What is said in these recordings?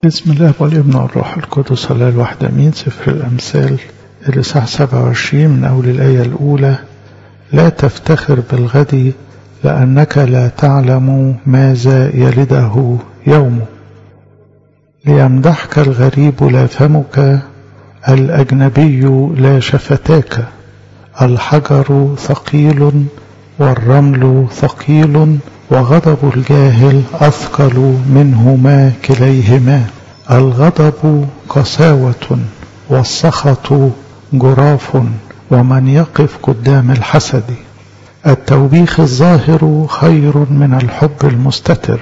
بسم الله والابن والروح القدس الله الواحد امين سفر الامثال الاصحاح 27 من اول الايه الاولى لا تفتخر بالغد لانك لا تعلم ماذا يلده يوم ليمدحك الغريب لا فمك الاجنبي لا شفتاك الحجر ثقيل والرمل ثقيل وغضب الجاهل أثقل منهما كليهما الغضب قساوة والسخط جراف ومن يقف قدام الحسد التوبيخ الظاهر خير من الحب المستتر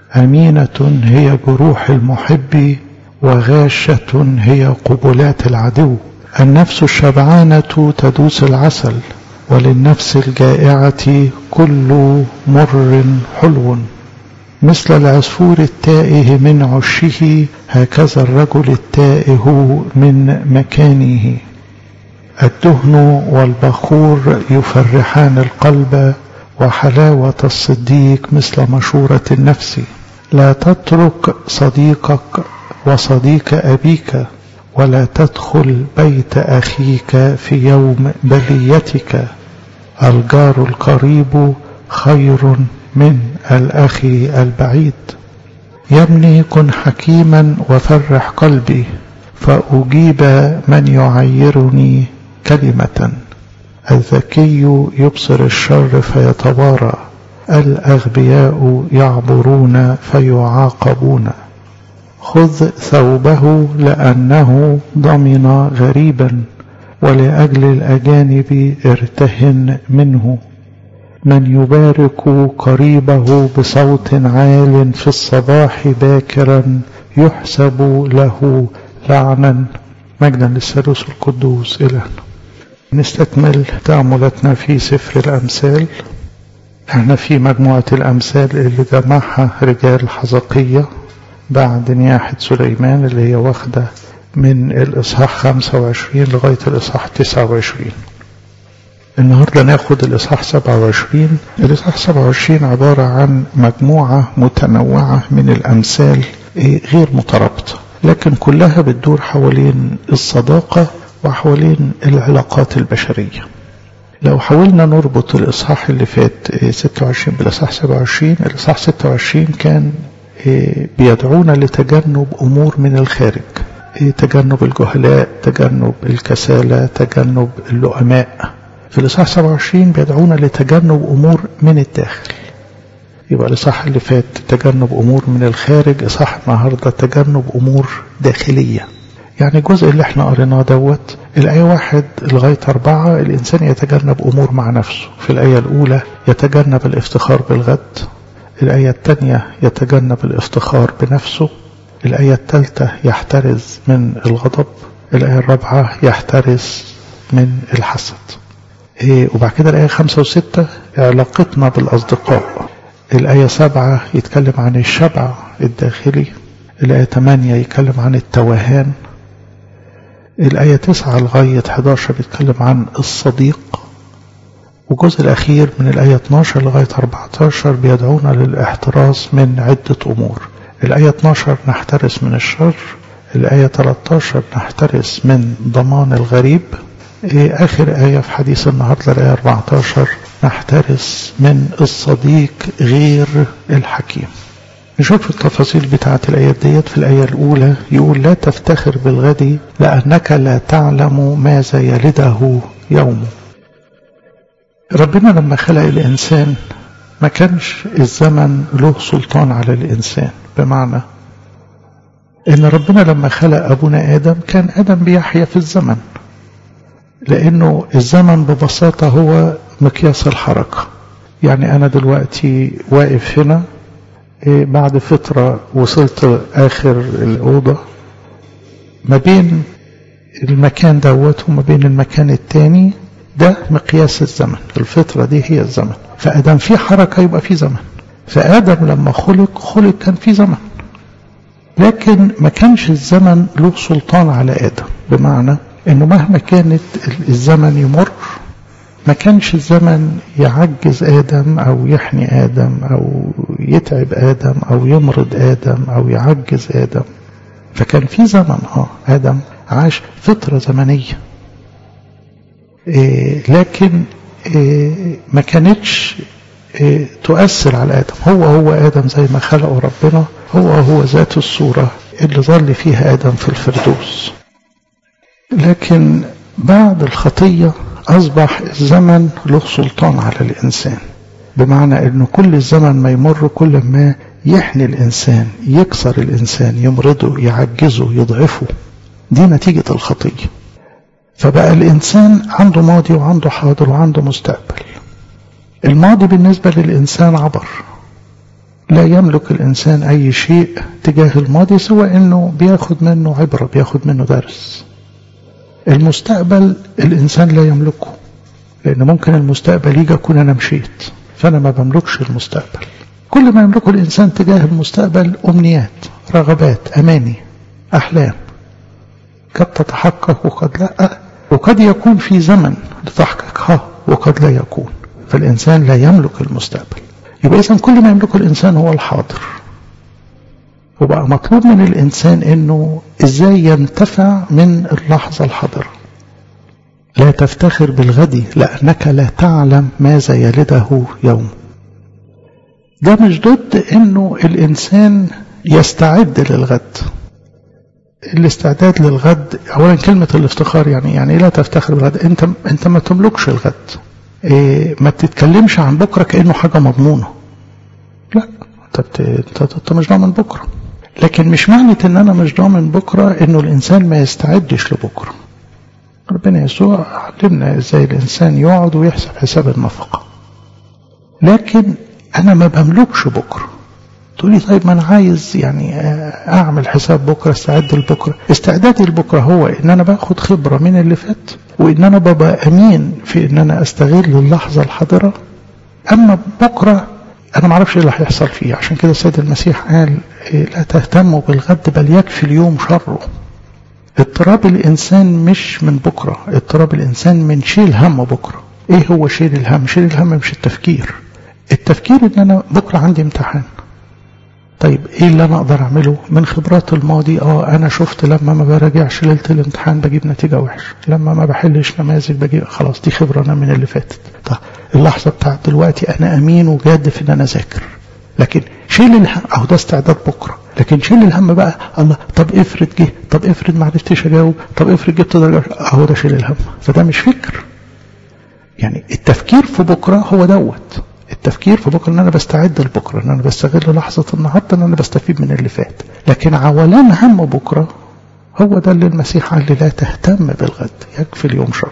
أمينة هي جروح المحب وغاشة هي قبلات العدو النفس الشبعانة تدوس العسل وللنفس الجائعة كل مر حلو مثل العصفور التائه من عشه هكذا الرجل التائه من مكانه الدهن والبخور يفرحان القلب وحلاوة الصديق مثل مشورة النفس لا تترك صديقك وصديق أبيك ولا تدخل بيت أخيك في يوم بليتك الجار القريب خير من الأخ البعيد يا ابني كن حكيما وفرح قلبي فأجيب من يعيرني كلمة الذكي يبصر الشر فيتوارى الأغبياء يعبرون فيعاقبون خذ ثوبه لأنه ضمن غريبا ولأجل الأجانب ارتهن منه من يبارك قريبه بصوت عال في الصباح باكرا يحسب له لعنا مجدا للثالوث القدوس إلهنا نستكمل تأملاتنا في سفر الأمثال احنا في مجموعة الأمثال اللي جمعها رجال حزقية بعد نياحة سليمان اللي هي واخدة من الإصحاح 25 لغاية الإصحاح 29 النهاردة ناخد الإصحاح 27 الإصحاح 27 عبارة عن مجموعة متنوعة من الأمثال غير مترابطة لكن كلها بتدور حوالين الصداقة وحوالين العلاقات البشرية لو حاولنا نربط الإصحاح اللي فات 26 بالإصحاح 27 الإصحاح 26 كان بيدعونا لتجنب أمور من الخارج تجنب الجهلاء تجنب الكسالى تجنب اللؤماء في الإصحاح 27 بيدعونا لتجنب أمور من الداخل يبقى الإصحاح اللي فات تجنب أمور من الخارج إصحاح النهاردة تجنب أمور داخلية يعني الجزء اللي احنا قريناه دوت الآية واحد لغاية أربعة الإنسان يتجنب أمور مع نفسه في الآية الأولى يتجنب الافتخار بالغد الآية الثانية يتجنب الافتخار بنفسه الآية الثالثة يحترز من الغضب الآية الرابعة يحترز من الحسد إيه وبعد كده الآية خمسة وستة علاقتنا بالأصدقاء الآية سبعة يتكلم عن الشبع الداخلي الآية ثمانية يتكلم عن التوهان الآية تسعة لغاية 11 بيتكلم عن الصديق والجزء الأخير من الآية 12 لغاية 14 بيدعونا للاحتراز من عدة أمور الآية 12 نحترس من الشر الآية 13 نحترس من ضمان الغريب آخر آية في حديث النهاردة الآية 14 نحترس من الصديق غير الحكيم نشوف التفاصيل بتاعة الآية ديت في الآية الأولى يقول لا تفتخر بالغد لأنك لا تعلم ماذا يلده يوم ربنا لما خلق الإنسان ما كانش الزمن له سلطان على الإنسان بمعنى إن ربنا لما خلق أبونا آدم كان آدم بيحيا في الزمن لأنه الزمن ببساطة هو مقياس الحركة يعني أنا دلوقتي واقف هنا بعد فترة وصلت آخر الأوضة ما بين المكان دوت وما بين المكان التاني ده مقياس الزمن الفترة دي هي الزمن فأدم في حركة يبقى في زمن فآدم لما خلق خلق كان في زمن لكن ما كانش الزمن له سلطان على آدم بمعنى انه مهما كانت الزمن يمر ما كانش الزمن يعجز آدم أو يحني آدم أو يتعب آدم أو يمرض آدم أو يعجز آدم فكان في زمن اه ادم عاش فتره زمنيه إيه لكن إيه ما كانتش إيه تؤثر على ادم هو هو ادم زي ما خلقه ربنا هو هو ذات الصوره اللي ظل فيها ادم في الفردوس لكن بعد الخطيه اصبح الزمن له سلطان على الانسان بمعنى انه كل الزمن ما يمر كل ما يحني الانسان يكسر الانسان يمرضه يعجزه يضعفه دي نتيجه الخطيه فبقى الانسان عنده ماضي وعنده حاضر وعنده مستقبل الماضي بالنسبه للانسان عبر لا يملك الانسان اي شيء تجاه الماضي سوى انه بياخد منه عبره بياخد منه درس المستقبل الانسان لا يملكه لان ممكن المستقبل يجي اكون انا مشيت فانا ما بملكش المستقبل كل ما يملكه الانسان تجاه المستقبل امنيات رغبات اماني احلام قد تتحقق وقد لا وقد يكون في زمن لتحقيقها وقد لا يكون فالانسان لا يملك المستقبل يبقى اذا كل ما يملكه الانسان هو الحاضر وبقى مطلوب من الانسان انه ازاي ينتفع من اللحظه الحاضره لا تفتخر بالغد لانك لا تعلم ماذا يلده يوم ده مش ضد انه الانسان يستعد للغد الاستعداد للغد اولا كلمه الافتخار يعني يعني لا تفتخر بالغد انت انت ما تملكش الغد إيه ما بتتكلمش عن بكره كانه حاجه مضمونه لا انت انت مش ضامن بكره لكن مش معنى ان انا مش ضامن بكره انه الانسان ما يستعدش لبكره ربنا يسوع علمنا ازاي الانسان يقعد ويحسب حساب النفقه لكن انا ما بملكش بكره تقولي طيب ما انا عايز يعني اعمل حساب بكره استعد لبكره استعدادي لبكره هو ان انا باخد خبره من اللي فات وان انا ببقى امين في ان انا استغل اللحظه الحاضره اما بكره انا ما اعرفش ايه اللي هيحصل فيه عشان كده السيد المسيح قال لا تهتموا بالغد بل يكفي اليوم شره اضطراب الانسان مش من بكره اضطراب الانسان من شيل هم بكره ايه هو شيل الهم شيل الهم مش التفكير التفكير ان انا بكره عندي امتحان طيب ايه اللي انا اقدر اعمله من خبرات الماضي اه انا شفت لما ما براجعش ليله الامتحان بجيب نتيجه وحشه لما ما بحلش نماذج بجيب خلاص دي خبره انا من اللي فاتت طيب اللحظه بتاعت دلوقتي انا امين وجاد في ان انا اذاكر لكن شيل الهم اهو ده استعداد بكره لكن شيل الهم بقى الله طب افرض جه طب افرض ما عرفتش اجاوب طب افرض جبت درجه اهو ده شيل الهم فده مش فكر يعني التفكير في بكره هو دوت التفكير في بكره ان انا بستعد لبكره ان انا بستغل لحظه النهارده ان انا بستفيد من اللي فات لكن عولان هم بكره هو ده اللي المسيح قال لي لا تهتم بالغد يكفي اليوم شر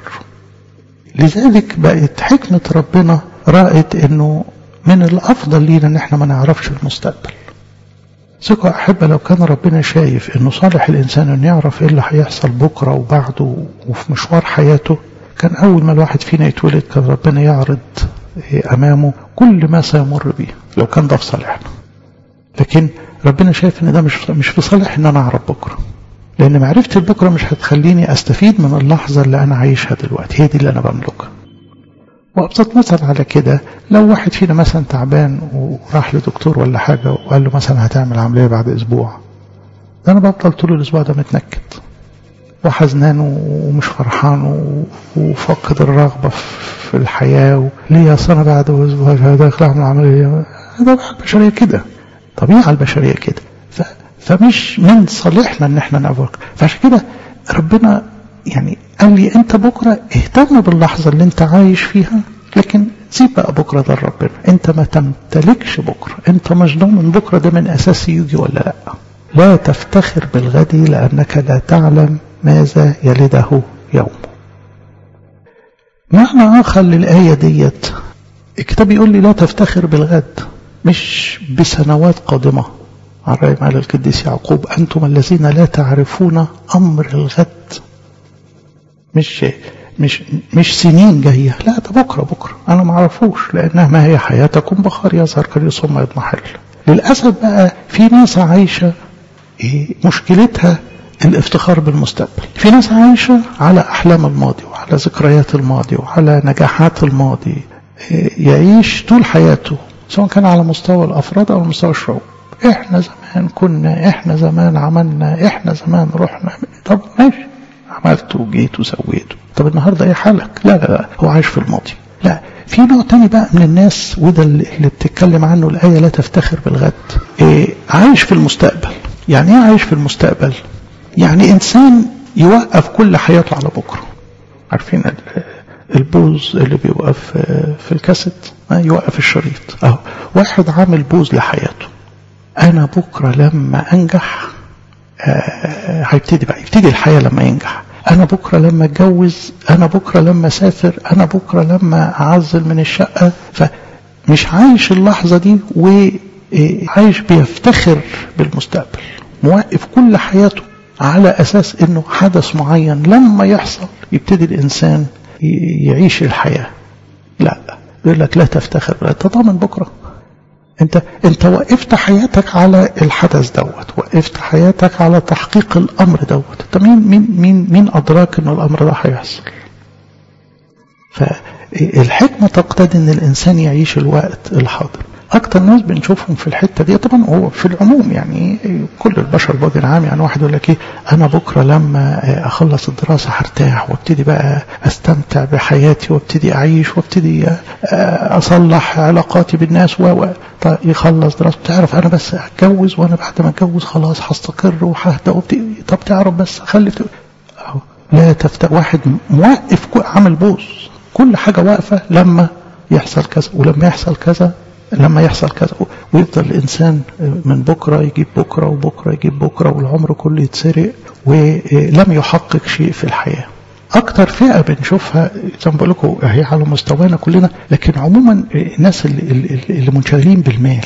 لذلك بقت حكمه ربنا رأت انه من الافضل لينا ان احنا ما نعرفش المستقبل ثقة أحبة لو كان ربنا شايف إنه صالح الإنسان إنه يعرف إيه اللي هيحصل بكرة وبعده وفي مشوار حياته كان أول ما الواحد فينا يتولد كان ربنا يعرض أمامه كل ما سيمر به لو كان ده في صالحنا لكن ربنا شايف إن ده مش مش في صالح إن أنا أعرف بكرة لأن معرفة البكرة مش هتخليني أستفيد من اللحظة اللي أنا عايشها دلوقتي هي دي اللي أنا بملكها وابسط مثل على كده لو واحد فينا مثلا تعبان وراح لدكتور ولا حاجة وقال له مثلا هتعمل عملية بعد أسبوع ده أنا بفضل طول الأسبوع ده متنكد وحزنان ومش فرحان وفاقد الرغبة في الحياة ليه أصل أنا بعد أسبوع داخل أعمل عملية ده البشرية كده طبيعة البشرية كده فمش من صالحنا إن إحنا نعبر فعشان كده ربنا يعني قال لي انت بكرة اهتم باللحظة اللي انت عايش فيها لكن سيب بقى بكرة ده ربنا انت ما تمتلكش بكرة انت مش ضامن بكرة ده من اساس يجي ولا لا لا تفتخر بالغد لانك لا تعلم ماذا يلده يوم معنى اخر للآية ديت الكتاب يقول لي لا تفتخر بالغد مش بسنوات قادمة على رأي على القديس يعقوب أنتم الذين لا تعرفون أمر الغد مش مش مش سنين جايه لا ده بكره بكره انا ما اعرفوش لانها ما هي حياتكم بخار يظهر كريم ثم يضمحل للاسف بقى في ناس عايشه إيه مشكلتها الافتخار بالمستقبل في ناس عايشه على احلام الماضي وعلى ذكريات الماضي وعلى نجاحات الماضي إيه يعيش طول حياته سواء كان على مستوى الافراد او مستوى الشعوب احنا زمان كنا احنا زمان عملنا احنا زمان رحنا طب ماشي عملت وجيت وسويت طب النهارده ايه حالك لا لا لا هو عايش في الماضي لا في نوع تاني بقى من الناس وده اللي بتتكلم عنه الآية لا تفتخر بالغد إيه عايش في المستقبل يعني ايه عايش في المستقبل يعني إنسان يوقف كل حياته على بكرة عارفين البوز اللي بيوقف في الكاسيت يوقف الشريط اهو واحد عامل بوز لحياته انا بكره لما انجح هيبتدي بقى يبتدي الحياه لما ينجح انا بكره لما اتجوز انا بكره لما اسافر انا بكره لما اعزل من الشقه فمش عايش اللحظه دي وعايش بيفتخر بالمستقبل موقف كل حياته على اساس انه حدث معين لما يحصل يبتدي الانسان يعيش الحياه لا يقول لك لا تفتخر انت ضامن بكره انت انت وقفت حياتك على الحدث دوت وقفت حياتك على تحقيق الامر دوت انت مين مين مين مين ادراك ان الامر ده هيحصل فالحكمه تقتضي ان الانسان يعيش الوقت الحاضر اكتر ناس بنشوفهم في الحته دي طبعا هو في العموم يعني كل البشر بوجه عام يعني واحد يقول لك ايه انا بكره لما اخلص الدراسه هرتاح وابتدي بقى استمتع بحياتي وابتدي اعيش وابتدي اصلح علاقاتي بالناس و طيب يخلص دراسته تعرف انا بس اتجوز وانا بعد ما اتجوز خلاص هستقر وههدى طب تعرف بس اخلف اهو لا تفتح واحد موقف عامل بوز كل حاجه واقفه لما يحصل كذا ولما يحصل كذا لما يحصل كذا ويفضل الإنسان من بكرة يجيب بكرة وبكرة يجيب بكرة والعمر كله يتسرق ولم يحقق شيء في الحياة أكتر فئة بنشوفها زي ما بقول لكم هي على مستوانا كلنا لكن عموما الناس اللي, اللي منشغلين بالمال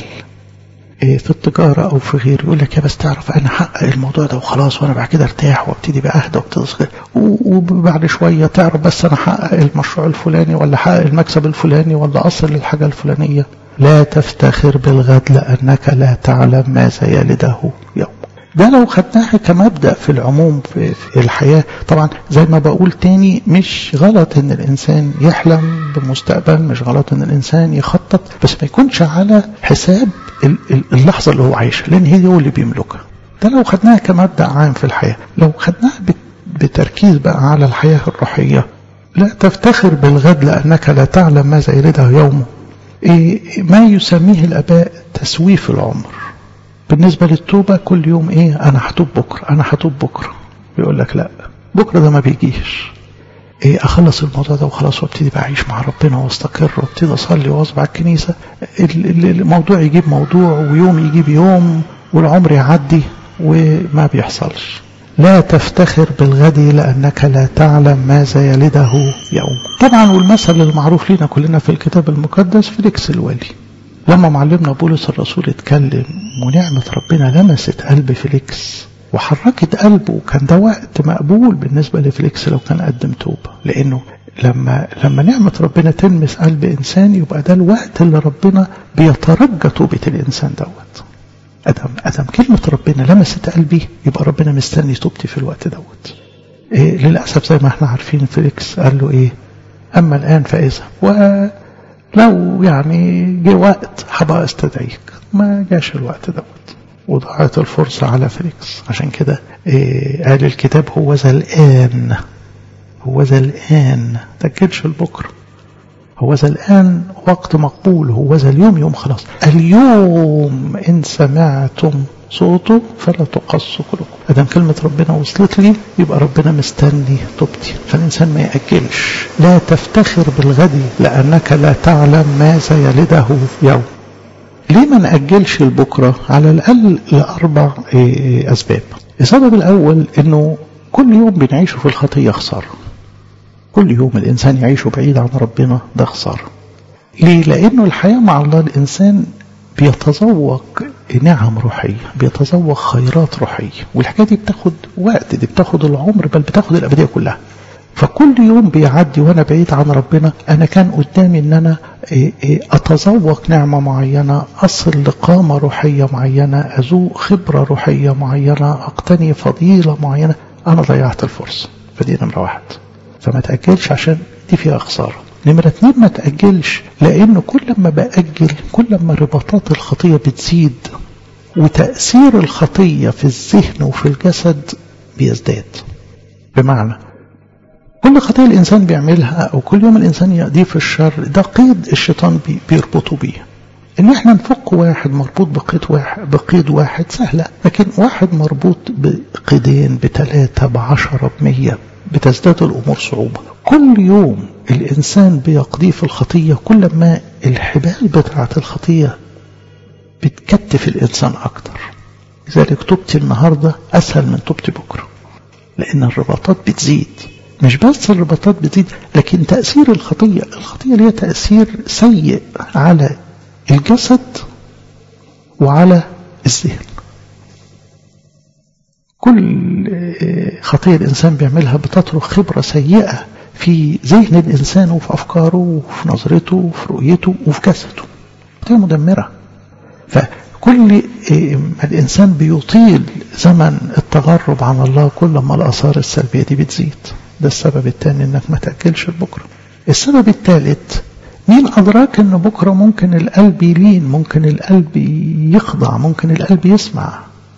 في التجارة أو في غيره يقول لك يا بس تعرف أنا أحقق الموضوع ده وخلاص وأنا بعد كده أرتاح وابتدي بقى أهدى وابتدي وبعد شوية تعرف بس أنا أحقق المشروع الفلاني ولا أحقق المكسب الفلاني ولا أصل للحاجة الفلانية لا تفتخر بالغد لأنك لا تعلم ماذا يلده يوم ده لو خدناها كمبدأ في العموم في, في الحياة طبعا زي ما بقول تاني مش غلط ان الانسان يحلم بمستقبل مش غلط ان الانسان يخطط بس ما يكونش على حساب اللحظة اللي هو عايشها لان هي هو اللي بيملكها ده لو خدناها كمبدأ عام في الحياة لو خدناها بتركيز بقى على الحياة الروحية لا تفتخر بالغد لأنك لا تعلم ماذا يلده يومه إيه ما يسميه الآباء تسويف العمر بالنسبة للتوبة كل يوم إيه أنا هتوب بكرة أنا هتوب بكرة يقول لك لا بكرة ده ما بيجيش إيه أخلص الموضوع ده وخلاص وابتدي بقى أعيش مع ربنا واستقر وابتدي أصلي وأصبح على الكنيسة الموضوع يجيب موضوع ويوم يجيب يوم والعمر يعدي وما بيحصلش لا تفتخر بالغد لأنك لا تعلم ماذا يلده يوم طبعا والمثل المعروف لنا كلنا في الكتاب المقدس فيليكس الولي لما معلمنا بولس الرسول اتكلم ونعمة ربنا لمست قلب فيليكس وحركت قلبه وكان ده وقت مقبول بالنسبة لفليكس لو كان قدم توبة لأنه لما لما نعمة ربنا تلمس قلب إنسان يبقى ده الوقت اللي ربنا بيترجى توبة الإنسان دوت أدم أدم كلمة ربنا لمست قلبي يبقى ربنا مستني توبتي في الوقت دوت إيه للأسف زي ما احنا عارفين فليكس قال له إيه أما الآن فإذا ولو يعني جه وقت هبقى استدعيك ما جاش الوقت دوت وضاعت الفرصة على فليكس عشان كده إيه قال الكتاب هو ذا الآن هو ذا الآن تأكدش البكرة هو ذا الآن وقت مقبول هو ذا اليوم يوم خلاص اليوم إن سمعتم صوته فلا تقصوا قلوبكم ادام كلمة ربنا وصلت لي يبقى ربنا مستني توبتي فالإنسان ما يأجلش لا تفتخر بالغد لأنك لا تعلم ماذا يلده يوم ليه ما نأجلش البكرة على الأقل لأربع أسباب السبب الأول أنه كل يوم بنعيشه في الخطية خسارة كل يوم الإنسان يعيشه بعيد عن ربنا ده خسارة ليه؟ لأنه الحياة مع الله الإنسان بيتذوق نعم روحية بيتذوق خيرات روحية والحكاية دي بتاخد وقت دي بتاخد العمر بل بتاخد الأبدية كلها فكل يوم بيعدي وانا بعيد عن ربنا انا كان قدامي ان انا اتذوق نعمه معينه اصل لقامه روحيه معينه اذوق خبره روحيه معينه اقتني فضيله معينه انا ضيعت الفرصه فدي نمره واحد فما تاجلش عشان دي فيها خساره نمرة اتنين ما تأجلش لأنه كل ما بأجل كل ما رباطات الخطية بتزيد وتأثير الخطية في الذهن وفي الجسد بيزداد بمعنى كل خطية الإنسان بيعملها أو كل يوم الإنسان يقضيه في الشر ده قيد الشيطان بي بيربطه بيه إن إحنا نفك واحد مربوط بقيد واحد بقيد واحد سهلة لكن واحد مربوط بقيدين بثلاثة بعشرة بمية بتزداد الأمور صعوبة كل يوم الإنسان بيقضيه في الخطية كل ما الحبال بتاعة الخطية بتكتف الإنسان أكتر لذلك توبتي النهاردة أسهل من توبتي بكرة لأن الرباطات بتزيد مش بس الرباطات بتزيد لكن تأثير الخطية الخطية ليها تأثير سيء على الجسد وعلى الذهن كل خطية الإنسان بيعملها بتترك خبرة سيئة في ذهن الإنسان وفي أفكاره وفي نظرته وفي رؤيته وفي جسده خطية مدمرة فكل ما الإنسان بيطيل زمن التغرب عن الله كل ما الآثار السلبية دي بتزيد ده السبب الثاني إنك ما تأكلش لبكرة السبب الثالث مين أدراك إن بكرة ممكن القلب يلين ممكن القلب يخضع ممكن القلب يسمع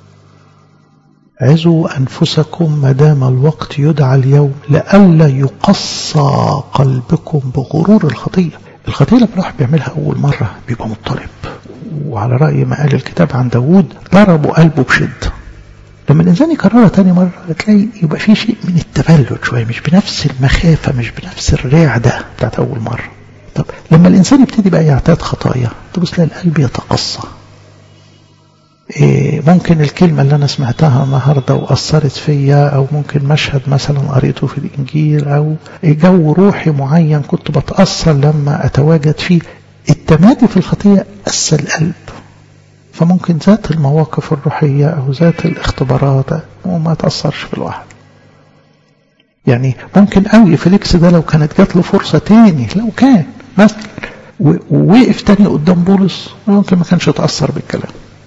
عزوا أنفسكم ما دام الوقت يدعى اليوم لئلا يقصى قلبكم بغرور الخطية الخطية لما الواحد بيعملها أول مرة بيبقى مضطرب وعلى رأي ما قال الكتاب عن داوود ضربوا قلبه بشدة لما الإنسان يكررها تاني مرة تلاقي يبقى في شيء من التبلد شوية مش بنفس المخافة مش بنفس الرعدة بتاعت أول مرة طب لما الإنسان يبتدي بقى يعتاد خطايا تبص تلاقي القلب يتقصى إيه ممكن الكلمة اللي أنا سمعتها النهاردة وأثرت فيا أو ممكن مشهد مثلا قريته في الإنجيل أو جو روحي معين كنت بتأثر لما أتواجد فيه التمادي في الخطية أسى القلب فممكن ذات المواقف الروحية أو ذات الاختبارات وما تأثرش في الواحد يعني ممكن قوي فيليكس ده لو كانت جات له فرصة تاني لو كان مثلا ووقف تاني قدام بولس ممكن ما كانش يتأثر بالكلام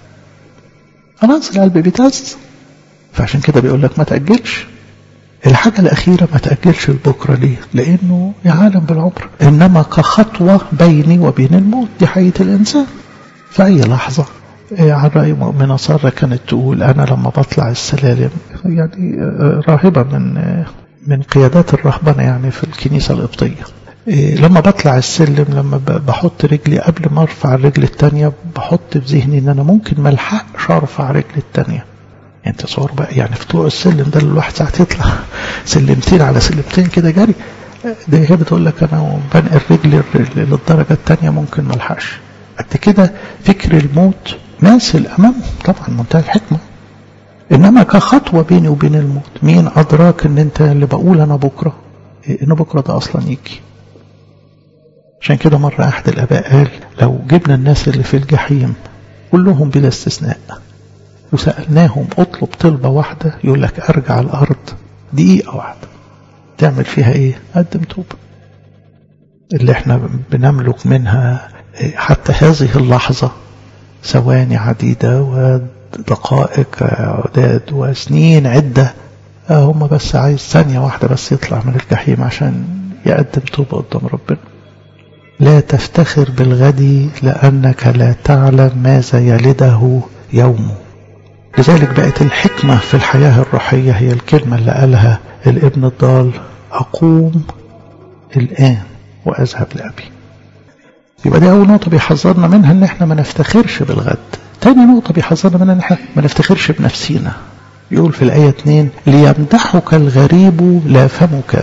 خلاص القلب بيتهز فعشان كده بيقول لك ما تأجلش الحاجة الأخيرة ما تأجلش لبكرة ليه لأنه يعالم بالعمر إنما كخطوة بيني وبين الموت دي حياة الإنسان في أي لحظة عن رأي مؤمنة سارة كانت تقول أنا لما بطلع السلالم يعني راهبة من من قيادات الرهبنة يعني في الكنيسة القبطية لما بطلع السلم لما بحط رجلي قبل ما ارفع الرجل التانية بحط في ذهني ان انا ممكن ما الحقش ارفع رجلي التانية يعني تصور بقى يعني في طلوع السلم ده الواحد ساعات يطلع سلمتين على سلمتين كده جري ده هي بتقول لك انا بنقل رجلي للدرجة التانية ممكن ما الحقش قد كده فكر الموت ماثل امامه طبعا منتهى الحكمة انما كخطوة بيني وبين الموت مين ادراك ان انت اللي بقول انا بكرة ان بكرة ده اصلا يجي عشان كده مرة أحد الآباء قال لو جبنا الناس اللي في الجحيم كلهم بلا استثناء وسألناهم اطلب طلبة واحدة يقول لك أرجع الأرض دقيقة واحدة تعمل فيها إيه؟ قدم توبة اللي احنا بنملك منها حتى هذه اللحظة ثواني عديدة ودقائق عداد وسنين عدة هم بس عايز ثانية واحدة بس يطلع من الجحيم عشان يقدم توبة قدام ربنا لا تفتخر بالغد لأنك لا تعلم ماذا يلده يومه لذلك بقت الحكمة في الحياة الروحية هي الكلمة اللي قالها الابن الضال أقوم الآن وأذهب لأبي يبقى دي أول نقطة بيحذرنا منها إن إحنا ما نفتخرش بالغد تاني نقطة بيحذرنا منها إن إحنا ما نفتخرش بنفسينا يقول في الآية 2 ليمدحك الغريب لا فمك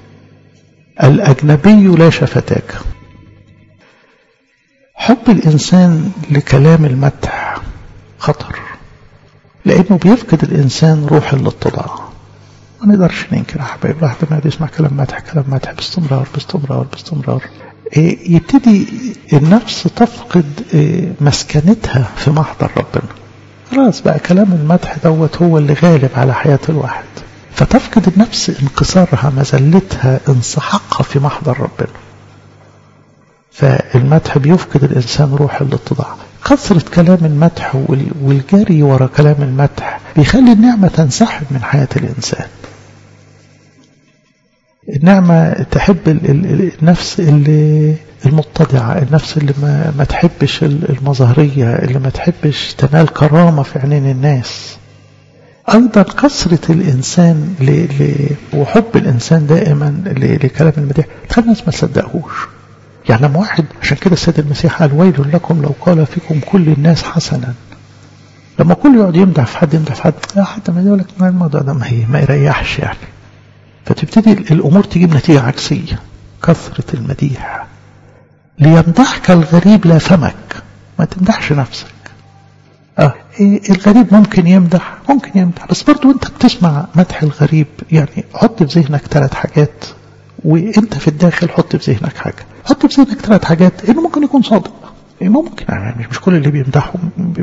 الأجنبي لا شفتاك حب الإنسان لكلام المدح خطر لأنه بيفقد الإنسان روح الاتضاع ما نقدرش ننكر أحباب الواحد ما يسمع كلام مدح كلام مدح باستمرار باستمرار باستمرار إيه يبتدي النفس تفقد إيه مسكنتها في محضر ربنا خلاص بقى كلام المدح دوت هو اللي غالب على حياة الواحد فتفقد النفس انكسارها مذلتها انسحاقها في محضر ربنا فالمدح بيفقد الإنسان روح الاتضاع كثرة كلام المدح والجري ورا كلام المدح بيخلي النعمة تنسحب من حياة الإنسان النعمة تحب النفس اللي المتضعة النفس اللي ما, ما تحبش المظهرية اللي ما تحبش تنال كرامة في عينين الناس أيضا كثرة الإنسان ل... ل... وحب الإنسان دائما ل... لكلام المديح تخلي الناس ما تصدقهوش يعني لما واحد عشان كده السيد المسيح قال ويل لكم لو قال فيكم كل الناس حسنا لما كل يقعد يمدح في حد يمدح في حد لا حتى ما يقول لك ما الموضوع ده ما هي ما يريحش يعني فتبتدي الأمور تجيب نتيجة عكسية كثرة المديح ليمدحك الغريب لا فمك ما تمدحش نفسك آه إيه الغريب ممكن يمدح ممكن يمدح بس برضو انت بتسمع مدح الغريب يعني حط في ذهنك ثلاث حاجات وانت في الداخل حط في ذهنك حاجة حط في ذهنك ثلاث حاجات انه ممكن يكون صادق ممكن يعني مش كل اللي بيمدحوا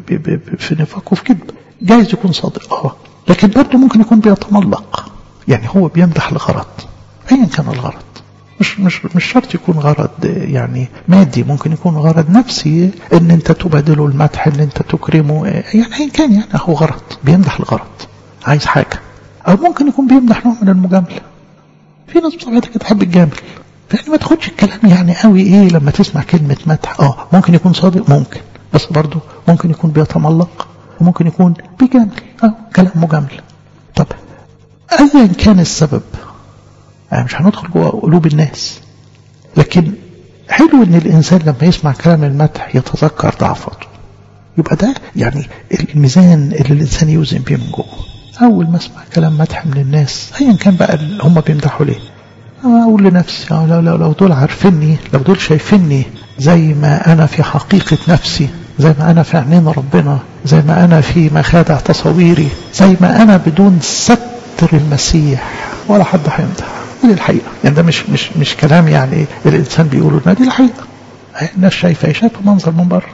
في نفاق وفي كذب جايز يكون صادق اه لكن برضه ممكن يكون بيتملق يعني هو بيمدح لغرض ايا كان الغرض مش مش مش شرط يكون غرض يعني مادي ممكن يكون غرض نفسي ان انت تبادله المدح ان انت تكرمه يعني ايا كان يعني هو غرض بيمدح لغرض عايز حاجه او ممكن يكون بيمدح نوع من المجامله في ناس بطبيعتها تحب الجامل يعني ما تاخدش الكلام يعني قوي ايه لما تسمع كلمة مدح اه ممكن يكون صادق ممكن بس برضه ممكن يكون بيتملق وممكن يكون بيجامل اه كلام مجامل طب ايا كان السبب يعني مش هندخل جوه قلوب الناس لكن حلو ان الانسان لما يسمع كلام المدح يتذكر ضعفاته يبقى ده يعني الميزان اللي الانسان يوزن بيه من جوه اول ما اسمع كلام مدح من الناس ايا كان بقى هم بيمدحوا ليه اقول لنفسي لو, لو, لو دول عارفيني لو دول شايفيني زي ما انا في حقيقة نفسي زي ما انا في عينين ربنا زي ما انا في مخادع تصويري زي ما انا بدون ستر المسيح ولا حد هيمدح دي الحقيقة يعني ده مش مش مش كلام يعني الانسان بيقوله دي الحقيقة الناس شايفة شايفة منظر من بره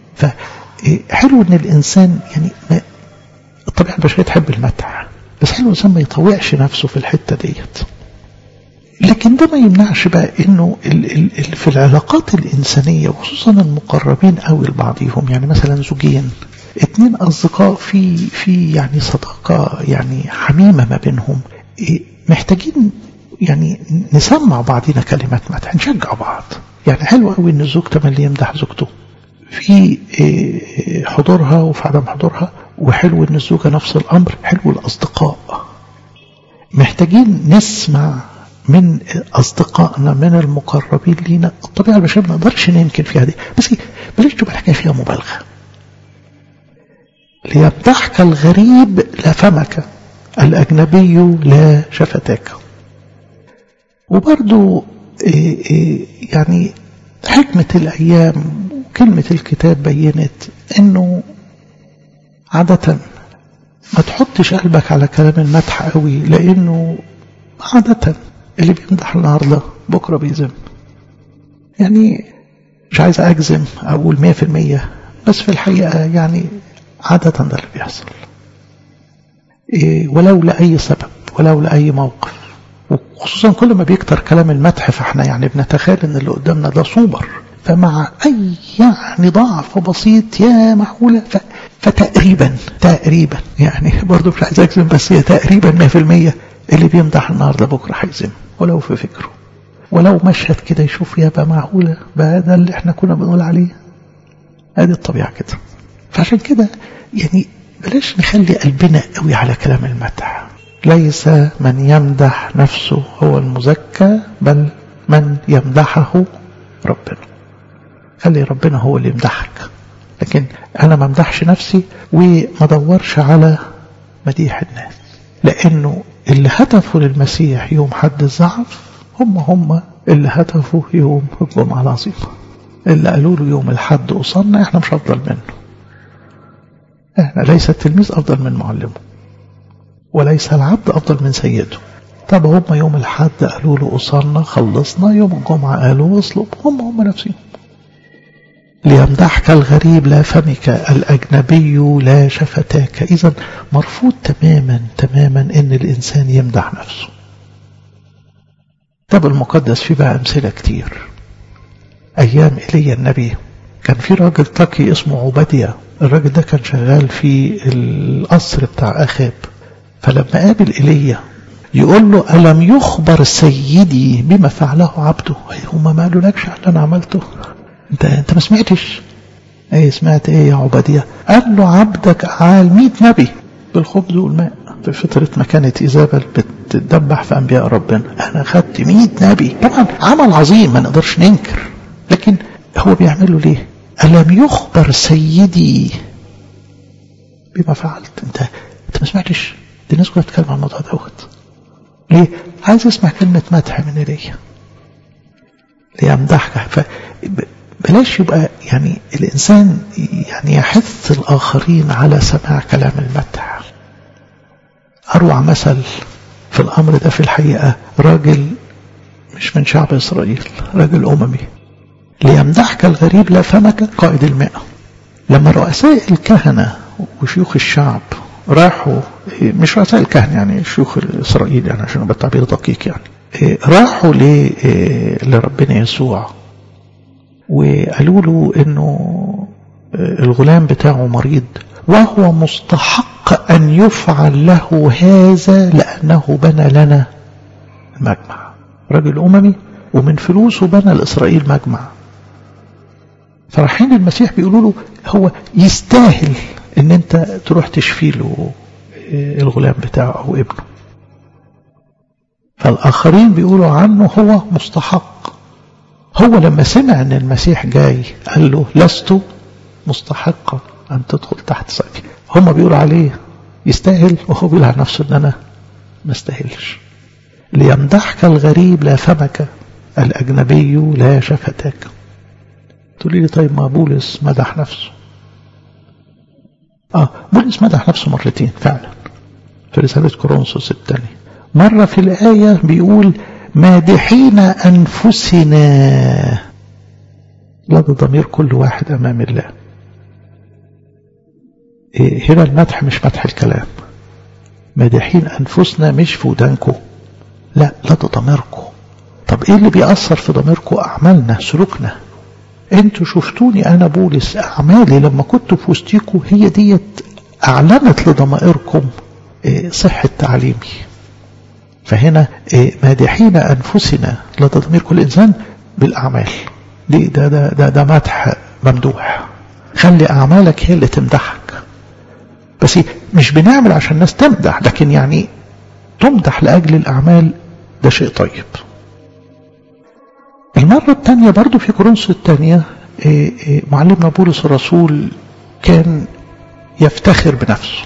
فحلو ان الانسان يعني الطبيعة البشرية تحب المدح بس حلو الانسان ما يطوعش نفسه في الحتة ديت لكن ده ما يمنعش بقى انه ال ال ال في العلاقات الانسانية وخصوصا المقربين قوي لبعضهم يعني مثلا زوجين اتنين اصدقاء في في يعني صداقة يعني حميمة ما بينهم محتاجين يعني نسمع بعضنا كلمات مدح نشجع بعض يعني حلو قوي ان الزوج تملي يمدح زوجته في حضورها وفي عدم حضورها وحلو ان الزوجة نفس الامر حلو الاصدقاء محتاجين نسمع من أصدقائنا من المقربين لينا الطبيعة البشرية ما نقدرش ننكر فيها دي بس بلاش تبقى الحكاية فيها مبالغة ليمدحك الغريب لا فمك الأجنبي لا شفتاك وبرضو يعني حكمة الأيام وكلمة الكتاب بينت أنه عادة ما تحطش قلبك على كلام المدح قوي لأنه عادة اللي بيمدح النهاردة بكرة بيذم يعني مش عايز أجزم أقول مية في المية بس في الحقيقة يعني عادة ده اللي بيحصل إيه ولو لأي سبب ولو لأي موقف وخصوصا كل ما بيكتر كلام المدح فاحنا يعني بنتخيل ان اللي قدامنا ده سوبر فمع اي يعني ضعف بسيط يا معقولة ف... فتقريبا تقريبا يعني برضه مش عايز اجزم بس هي تقريبا 100% اللي بيمدح النهارده بكره هيزم ولو في فكره ولو مشهد كده يشوف يا بقى معقولة بقى ده اللي احنا كنا بنقول عليه ادي الطبيعة كده فعشان كده يعني بلاش نخلي قلبنا قوي على كلام المدح ليس من يمدح نفسه هو المزكى بل من يمدحه ربنا خلي ربنا هو اللي يمدحك لكن انا ما امدحش نفسي وما ادورش على مديح الناس لانه اللي هتفوا للمسيح يوم حد الزعف هم هم اللي هتفوا يوم الجمعة العظيمة اللي قالوا له يوم الحد أصلنا احنا مش أفضل منه احنا ليس التلميذ أفضل من معلمه وليس العبد أفضل من سيده طب هم يوم الحد قالوا له أصلنا خلصنا يوم الجمعة قالوا اصلب هم هم نفسهم ليمدحك الغريب لا فمك الأجنبي لا شفتاك إذا مرفوض تماما تماما إن الإنسان يمدح نفسه طب المقدس فيه بقى أمثلة كتير أيام إيليا النبي كان في راجل تقي اسمه عبادية الراجل ده كان شغال في القصر بتاع أخاب فلما قابل إيليا يقول له ألم يخبر سيدي بما فعله عبده هما ما قالولكش على اللي أنا عملته أنت أنت ما سمعتش ايه سمعت ايه يا عبادية قال له عبدك عال مئة نبي بالخبز والماء في فترة ما كانت إيزابل بتدبح في أنبياء ربنا أنا خدت مئة نبي طبعا عمل عظيم ما نقدرش ننكر لكن هو بيعمله ليه ألم يخبر سيدي بما فعلت انت انت ما سمعتش دي الناس كلها بتتكلم عن الموضوع دوت ليه عايز اسمع كلمة مدح من ايديا ليمدحك فبلاش يبقى يعني الانسان يعني يحث الاخرين على سماع كلام المدح اروع مثل في الامر ده في الحقيقة راجل مش من شعب اسرائيل راجل اممي ليمدحك الغريب لا فمك قائد المئة لما رؤساء الكهنة وشيوخ الشعب راحوا مش رؤساء الكهنة يعني شيوخ إسرائيل يعني عشان يبقى التعبير دقيق يعني راحوا لربنا يسوع وقالوا له انه الغلام بتاعه مريض وهو مستحق ان يفعل له هذا لانه بنى لنا مجمع رجل اممي ومن فلوسه بنى لاسرائيل مجمع فرايحين المسيح بيقولوا له هو يستاهل ان انت تروح تشفي له الغلام بتاعه او ابنه فالاخرين بيقولوا عنه هو مستحق هو لما سمع ان المسيح جاي قال له لست مستحقا ان تدخل تحت سقفي هم بيقولوا عليه يستاهل وهو بيقول على نفسه ان انا ما استاهلش ليمدحك الغريب لا فمك الاجنبي لا شفتك تقولي لي طيب ما بولس مدح نفسه اه بولس مدح نفسه مرتين فعلا في رسالة كورنثوس الثانية مرة في الآية بيقول مادحين أنفسنا لدى ضمير كل واحد أمام الله إيه هنا المدح مش مدح الكلام مادحين أنفسنا مش في ودانكم لا لدى ضميركم طب ايه اللي بيأثر في ضميركم أعمالنا سلوكنا انتوا شفتوني انا بولس اعمالي لما كنت في وسطيكم هي ديت اعلنت لضمائركم صحة تعليمي فهنا مادحين انفسنا لدى ضمير كل انسان بالاعمال دي ده ده ده, ده مدح ممدوح خلي اعمالك هي اللي تمدحك بس مش بنعمل عشان الناس تمدح لكن يعني تمدح لاجل الاعمال ده شيء طيب المرة الثانية برضو في كورنثوس الثانية معلمنا بولس الرسول كان يفتخر بنفسه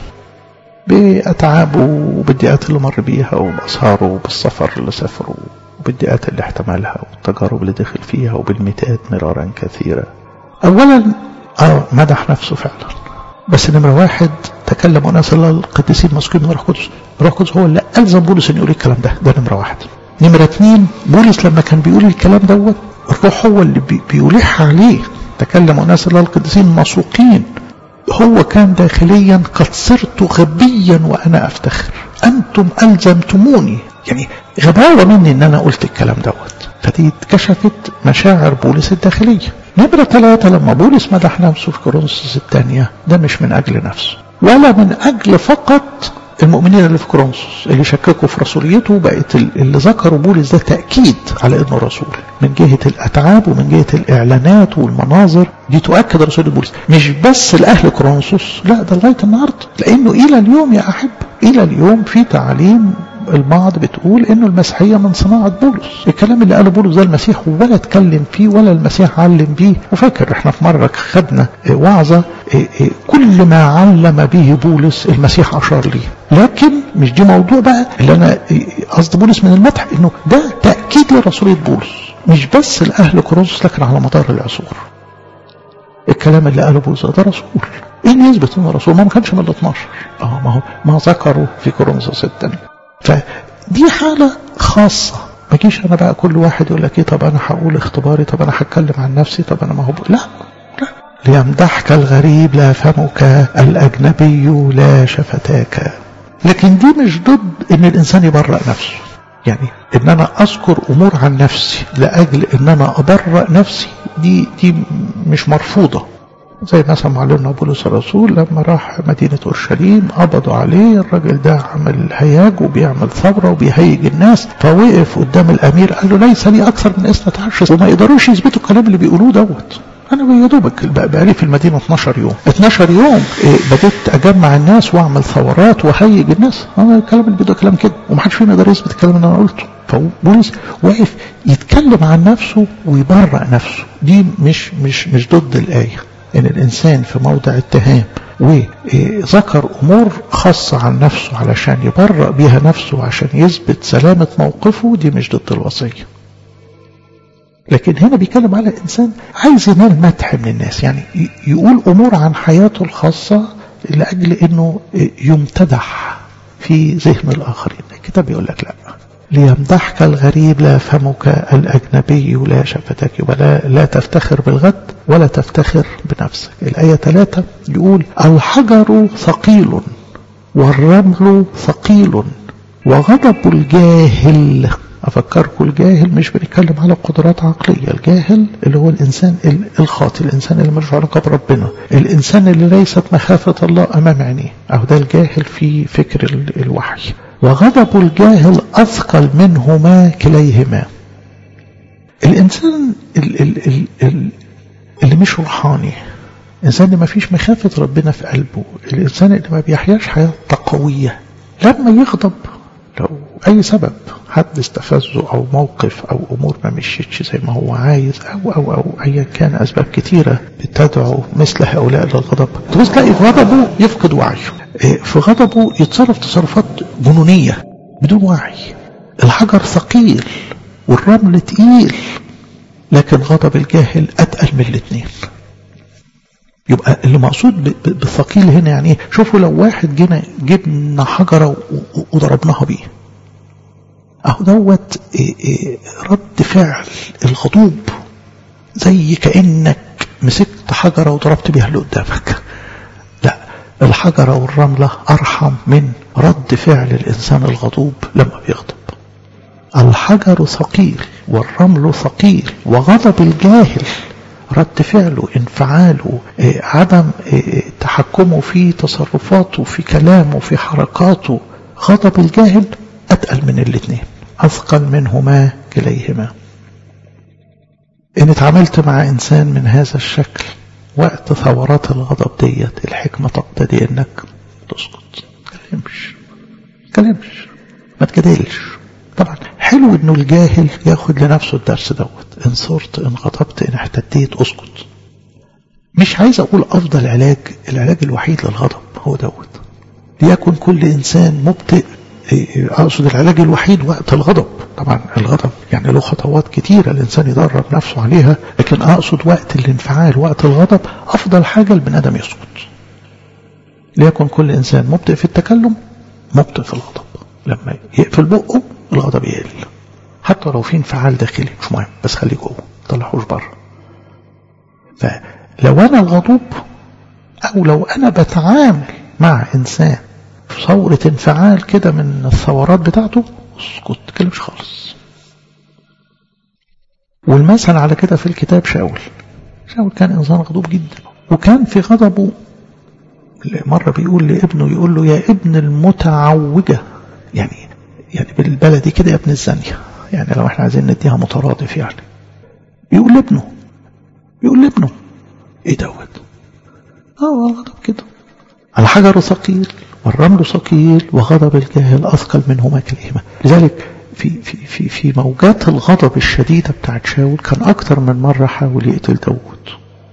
بأتعابه وبالضيقات اللي مر بيها وبأسهاره وبالسفر اللي سافره وبالضيقات اللي احتملها والتجارب اللي دخل فيها وبالمئات مرارا كثيرة أولا اه مدح نفسه فعلا بس نمرة واحد تكلم أناس الله القديسين مسكين من روح قدس روح قدس هو اللي ألزم بولس أن يقول الكلام ده ده نمرة واحد نمرة اتنين بولس لما كان بيقول الكلام دوت الروح هو اللي بي بيلح عليه تكلم أناس الله القديسين مسوقين هو كان داخليا قد صرت غبيا وأنا أفتخر أنتم ألزمتموني يعني غباوة مني أن أنا قلت الكلام دوت فدي اتكشفت مشاعر بولس الداخلية نمرة ثلاثة لما بولس مدح نفسه في كورنثوس الثانية ده مش من أجل نفسه ولا من أجل فقط المؤمنين اللي في كورنثوس اللي شككوا في رسوليته بقت اللي ذكروا بولس ده تأكيد على انه رسول من جهة الأتعاب ومن جهة الإعلانات والمناظر دي تؤكد رسول بولس مش بس لأهل كورنثوس لا ده لغاية النهاردة لأنه إلى اليوم يا أحب إلى اليوم في تعليم البعض بتقول انه المسيحيه من صناعه بولس الكلام اللي قاله بولس ده المسيح ولا اتكلم فيه ولا المسيح علم بيه وفاكر احنا في مره خدنا وعظه كل ما علم به بولس المسيح اشار ليه لكن مش دي موضوع بقى اللي انا قصد بولس من المدح انه ده تاكيد لرسوليه بولس مش بس لاهل كورنثوس لكن على مدار العصور الكلام اللي قاله بولس ده رسول ايه اللي يثبت انه رسول ما كانش من ال 12 اه ما هو ما ذكروا في كورنثوس الثانيه فدي حالة خاصة ما جيش انا بقى كل واحد يقول لك ايه طب انا هقول اختباري طب انا هتكلم عن نفسي طب انا ما هو لا لا ليمدحك الغريب لا فمك الاجنبي لا شفتاك لكن دي مش ضد ان الانسان يبرأ نفسه يعني ان انا اذكر امور عن نفسي لاجل ان انا ابرأ نفسي دي دي مش مرفوضة زي مثلا معلمنا بولس الرسول لما راح مدينة أورشليم قبضوا عليه الراجل ده عمل هياج وبيعمل ثورة وبيهيج الناس فوقف قدام الأمير قال له ليس لي أكثر من اثنة عشر وما يقدروش يثبتوا الكلام اللي بيقولوه دوت انا يا دوبك بقالي في المدينه 12 يوم 12 يوم إيه بديت اجمع الناس واعمل ثورات واهيج الناس انا الكلام اللي بده كلام كده ومحدش فينا يقدر يثبت الكلام اللي انا قلته فبولس واقف يتكلم عن نفسه ويبرأ نفسه دي مش مش مش ضد الايه ان الانسان في موضع اتهام وذكر امور خاصه عن نفسه علشان يبرأ بيها نفسه عشان يثبت سلامه موقفه دي مش ضد الوصيه لكن هنا بيتكلم على إنسان عايز ينال مدح من الناس يعني يقول أمور عن حياته الخاصة لأجل أنه يمتدح في ذهن الآخرين الكتاب بيقول لك لا ليمدحك الغريب لا فمك الأجنبي لا شفتك ولا لا تفتخر بالغد ولا تفتخر بنفسك الآية ثلاثة يقول الحجر ثقيل والرمل ثقيل وغضب الجاهل أفكركم الجاهل مش بنتكلم على قدرات عقلية الجاهل اللي هو الإنسان الخاطئ الإنسان اللي ملوش علاقة بربنا الإنسان اللي ليست مخافة الله أمام عينيه أو ده الجاهل في فكر الوحي وغضب الجاهل أثقل منهما كليهما الإنسان اللي مش روحاني الإنسان اللي ما فيش مخافة ربنا في قلبه الإنسان اللي ما بيحياش حياة تقوية لما يغضب لو أي سبب حد استفزه أو موقف أو أمور ما مشيتش زي ما هو عايز أو أو أو أيا كان أسباب كتيرة بتدعو مثل هؤلاء للغضب تبص تلاقي في غضبه يفقد وعيه في غضبه يتصرف تصرفات جنونية بدون وعي الحجر ثقيل والرمل تقيل لكن غضب الجاهل أتقل من الاثنين يبقى اللي مقصود بالثقيل هنا يعني شوفوا لو واحد جينا جبنا حجرة وضربناها بيه اهو دوت رد فعل الغضوب زي كأنك مسكت حجرة وضربت بيها اللي قدامك لا الحجرة والرملة أرحم من رد فعل الإنسان الغضوب لما بيغضب الحجر ثقيل والرمل ثقيل وغضب الجاهل رد فعله انفعاله عدم تحكمه في تصرفاته في كلامه في حركاته غضب الجاهل أتقل من الاثنين أثقل منهما كليهما إن اتعاملت مع إنسان من هذا الشكل وقت ثورات الغضب ديت الحكمة تقتضي إنك تسكت تكلمش تكلمش ما تجادلش طبعا حلو إنه الجاهل ياخد لنفسه الدرس دوت إن صرت إن غضبت إن احتديت أسكت مش عايز أقول أفضل علاج العلاج الوحيد للغضب هو دوت ليكن كل إنسان مبتئ أقصد العلاج الوحيد وقت الغضب طبعا الغضب يعني له خطوات كتيرة الإنسان يدرب نفسه عليها لكن أقصد وقت الانفعال وقت الغضب أفضل حاجة البني آدم يسكت ليكن كل إنسان مبطئ في التكلم مبطئ في الغضب لما يقفل بقه الغضب يقل حتى لو في انفعال داخلي مش مهم بس خليه جوه طلعوش بره فلو أنا الغضوب أو لو أنا بتعامل مع إنسان في ثورة انفعال كده من الثورات بتاعته اسكت تكلمش خالص والمثل على كده في الكتاب شاول شاول كان إنسان غضوب جدا وكان في غضبه مرة بيقول لابنه يقول له يا ابن المتعوجة يعني يعني بالبلدي كده يا ابن الزانية يعني لو احنا عايزين نديها مترادف يعني يقول لابنه يقول لابنه ايه دوت اه الغضب كده الحجر ثقيل والرمل ثقيل وغضب الجاهل أثقل منهما كليهما لذلك في, في, في, في موجات الغضب الشديدة بتاعت شاول كان أكتر من مرة حاول يقتل داود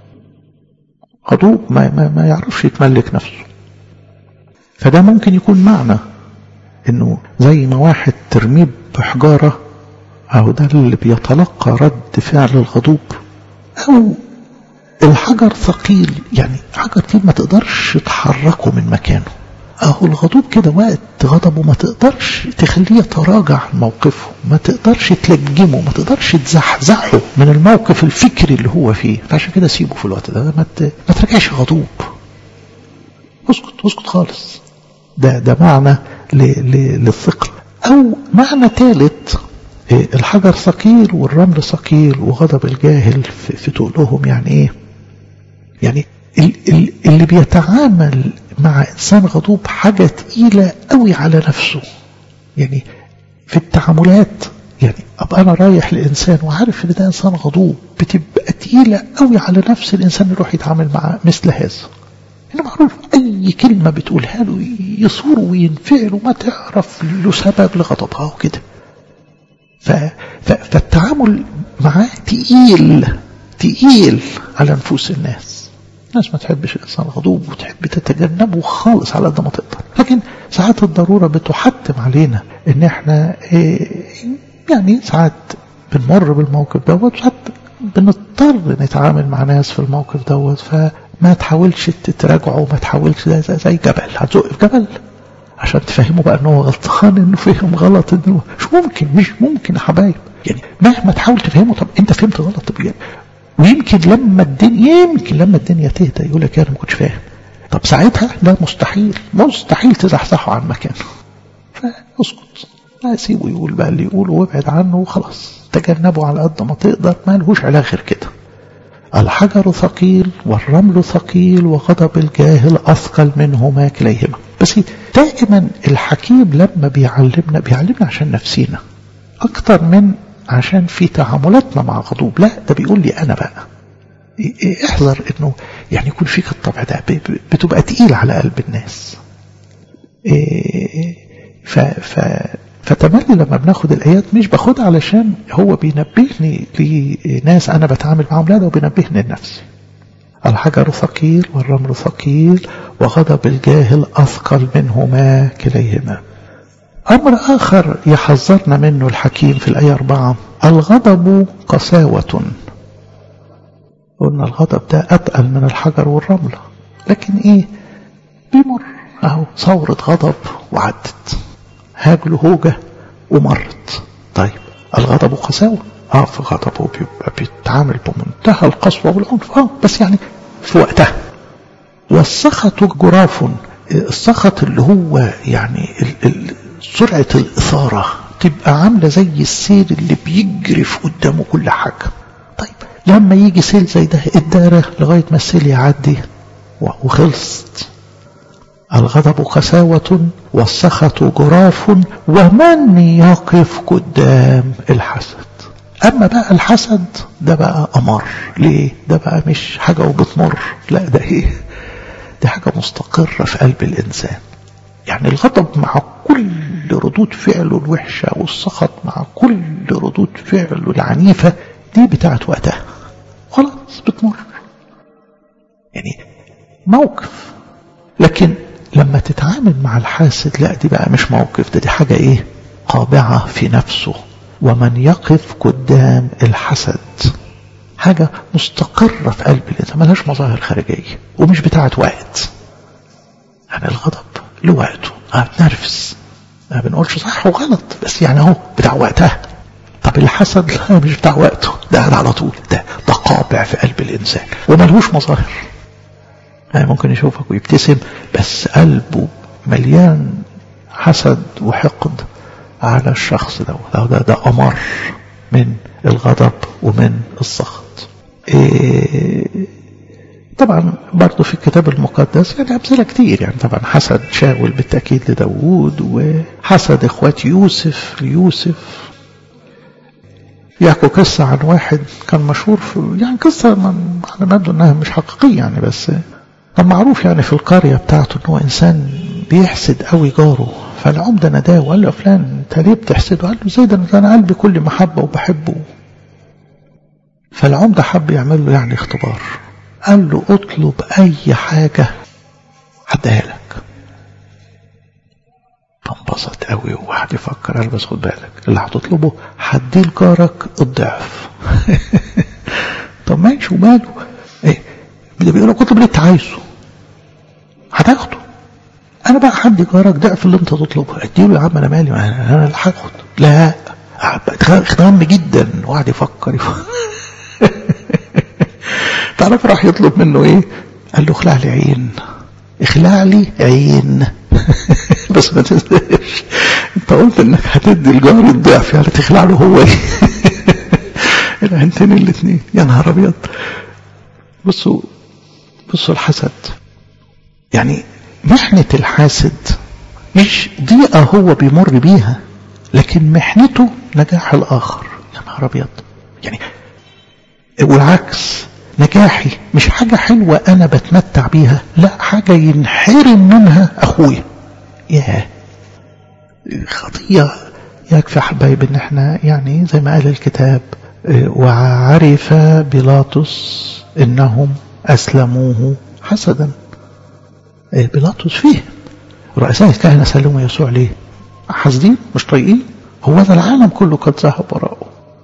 غضوب ما, ما, ما يعرفش يتملك نفسه فده ممكن يكون معنى انه زي ما واحد ترميه بحجارة أو ده اللي بيتلقى رد فعل الغضوب أو الحجر ثقيل يعني حجر دي ما تقدرش تحركه من مكانه اهو الغضوب كده وقت غضبه ما تقدرش تخليه يتراجع عن موقفه ما تقدرش تلجمه ما تقدرش تزحزحه من الموقف الفكري اللي هو فيه فعشان كده سيبه في الوقت ده ما ما ترجعش غضوب اسكت اسكت خالص ده ده معنى ل... ل... للثقل او معنى ثالث الحجر ثقيل والرمل ثقيل وغضب الجاهل في, في تقولهم يعني ايه يعني اللي بيتعامل مع إنسان غضوب حاجة تقيلة قوي على نفسه يعني في التعاملات يعني أبقى أنا رايح لإنسان وعارف إن ده إنسان غضوب بتبقى تقيلة قوي على نفس الإنسان يروح يتعامل مع مثل هذا هنا معروف أي كلمة بتقولها له يصور وينفعل وما تعرف له سبب لغضبها وكده ف... ف... فالتعامل معاه تقيل تقيل على نفوس الناس الناس ما تحبش الإنسان غضوب وتحب تتجنبه خالص على قد ما تقدر لكن ساعات الضرورة بتحتم علينا ان احنا إيه يعني ساعات بنمر بالموقف دوت ساعات بنضطر نتعامل مع ناس في الموقف دوت فما تحاولش تراجعه ما تحاولش ده زي جبل هتزق في جبل عشان تفهمه بقى انه غلطان انه فهم غلط انه مش ممكن مش ممكن يا حبايب يعني مهما تحاول تفهمه طب انت فهمت غلط طب يعني ويمكن لما الدنيا يمكن لما الدنيا تهدى يقول لك انا ما كنتش فاهم طب ساعتها لا مستحيل مستحيل تزحزحه عن مكانه فاسكت لا سيبه يقول بقى اللي يقوله وابعد عنه وخلاص تجنبه على قد ما تقدر ما لهوش علاج غير كده الحجر ثقيل والرمل ثقيل وغضب الجاهل أثقل منهما كليهما بس دائما الحكيم لما بيعلمنا بيعلمنا عشان نفسينا أكتر من عشان في تعاملاتنا مع غضوب لا ده بيقول لي أنا بقى احذر انه يعني يكون فيك الطبع ده بتبقى تقيل على قلب الناس ف ف فتملي لما بناخد الايات مش باخدها علشان هو بينبهني لناس انا بتعامل معاهم لا ده بينبهني لنفسي الحجر ثقيل والرمل ثقيل وغضب الجاهل اثقل منهما كليهما امر اخر يحذرنا منه الحكيم في الايه اربعه الغضب قساوه قلنا الغضب ده أتقل من الحجر والرمل لكن إيه بيمر أهو ثورة غضب وعدت هاجله هوجة ومرت طيب الغضب قساوة اه في غضبه بيبقى بيتعامل بمنتهى القسوة والعنف اه بس يعني في وقتها والسخط جراف السخط اللي هو يعني ال ال سرعة الإثارة تبقى عاملة زي السيل اللي بيجرف قدامه كل حاجة طيب لما يجي سيل زي ده الدارة لغاية ما السيل يعدي وخلصت الغضب قساوة والسخط جراف ومن يقف قدام الحسد أما بقى الحسد ده بقى أمر ليه ده بقى مش حاجة وبتمر لا ده إيه دي حاجة مستقرة في قلب الإنسان يعني الغضب مع كل ردود فعله الوحشة والسخط مع كل ردود فعله العنيفة دي بتاعت وقتها خلاص بتمر يعني موقف لكن لما تتعامل مع الحاسد لا دي بقى مش موقف ده دي حاجة ايه قابعة في نفسه ومن يقف قدام الحسد حاجة مستقرة في قلب الإنسان ملهاش مظاهر خارجية ومش بتاعت وقت يعني الغضب له وقته اه بتنرفز ما بنقولش صح وغلط بس يعني اهو بتاع وقتها طب الحسد لا مش بتاع وقته ده على طول ده ده قابع في قلب الإنسان وملهوش مظاهر يعني ممكن يشوفك ويبتسم بس قلبه مليان حسد وحقد على الشخص ده ده ده, ده أمر من الغضب ومن السخط إيه طبعا برضه في الكتاب المقدس يعني أمثلة كتير يعني طبعا حسد شاول بالتأكيد لداوود وحسد إخوات يوسف ليوسف يحكوا قصة عن واحد كان مشهور في يعني قصة على ما يبدو انها مش حقيقية يعني بس كان معروف يعني في القرية بتاعته ان هو انسان بيحسد قوي جاره فالعمدة ناداه وقال له فلان انت ليه بتحسده؟ قال له زي ده انا قلبي كل محبة وبحبه فالعمدة حب يعمل له يعني اختبار قال له اطلب اي حاجة هديها لك فانبسط قوي وواحد يفكر قال بس خد بالك اللي هتطلبه هديه لجارك الضعف طب ماشي وماله ايه اللي بيقول لك اطلب اللي انت عايزه هتاخده انا بقى هدي جارك ضعف اللي انت تطلبه اديله يا عم انا مالي انا اللي هاخد لا اختام جدا وقعد يفكر, يفكر. تعرف راح يطلب منه ايه قال له اخلع لي عين اخلع لي عين بس ما تنساش انت قلت انك هتدي الجار الضعف يعني تخلع له هو ايه العينتين الاثنين يا نهار ابيض بصوا بصوا الحسد يعني محنة الحاسد مش ضيقة هو بيمر بيها لكن محنته نجاح الآخر يا نهار أبيض يعني والعكس نجاحي مش حاجة حلوة أنا بتمتع بيها لا حاجة ينحرم منها أخويا ياه خطية يكفي حبايب ان احنا يعني زي ما قال الكتاب وعرف بيلاطس انهم اسلموه حسدا بيلاطس فيه رؤساء الكهنة سلموا يسوع ليه حاسدين مش طايقين هو ده العالم كله قد ذهب وراءه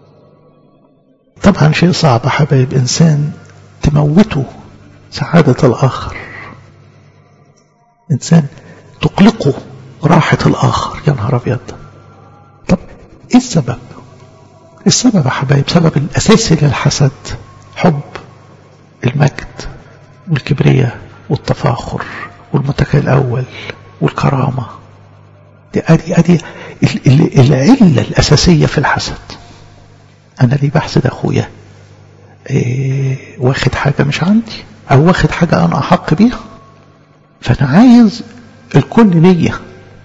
طبعا شيء صعب حبايب انسان تموته سعادة الاخر انسان تقلقه راحة الاخر يا نهار ابيض طب ايه السبب السبب يا حبايب سبب الاساسي للحسد حب المجد والكبرياء والتفاخر والمتكئ الاول والكرامه دي ادي ادي العله الاساسيه في الحسد انا ليه بحسد اخويا إيه واخد حاجه مش عندي او واخد حاجه انا احق بيها فانا عايز الكل ليا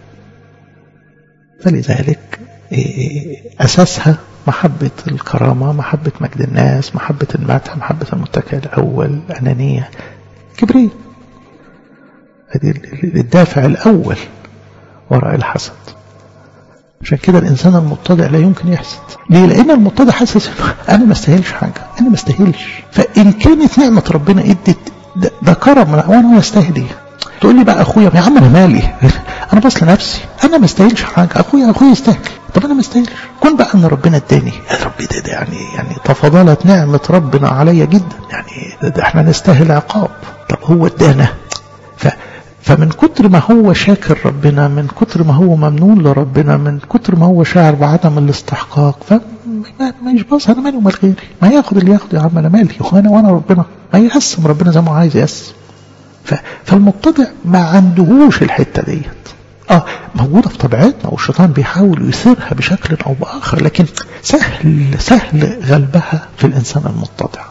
فلذلك إيه أساسها محبة الكرامة محبة مجد الناس محبة المدح محبة المتكئ الأول أنانية كبرية هذه الدافع الأول وراء الحسد عشان كده الإنسان المتضع لا يمكن يحسد ليه؟ لأن المتضع حاسس إنه أنا ما استاهلش حاجة أنا ما استاهلش فإن كانت نعمة ربنا إدت ده, ده كرم وأنا ما استاهل إيه؟ تقول لي بقى أخويا يا عم أنا مالي أنا بص لنفسي أنا ما استاهلش حاجة أخويا أخويا يستاهل طب أنا ما استاهلش كون بقى أن ربنا اداني يا ربي ده, ده يعني يعني تفضلت نعمة ربنا عليا جدا يعني ده, ده احنا نستاهل عقاب طب هو ادانا ف فمن كتر ما هو شاكر ربنا من كتر ما هو ممنون لربنا من كتر ما هو شاعر بعدم الاستحقاق ف ما يشبص انا مالي ومال غيري ما ياخد اللي ياخد يا عم انا مالي وانا وانا ربنا ما يقسم ربنا زي ما عايز يقسم فالمبتدع ما عندهوش الحته ديت اه موجوده في طبيعتنا والشيطان بيحاول يثيرها بشكل او باخر لكن سهل سهل غلبها في الانسان المتضع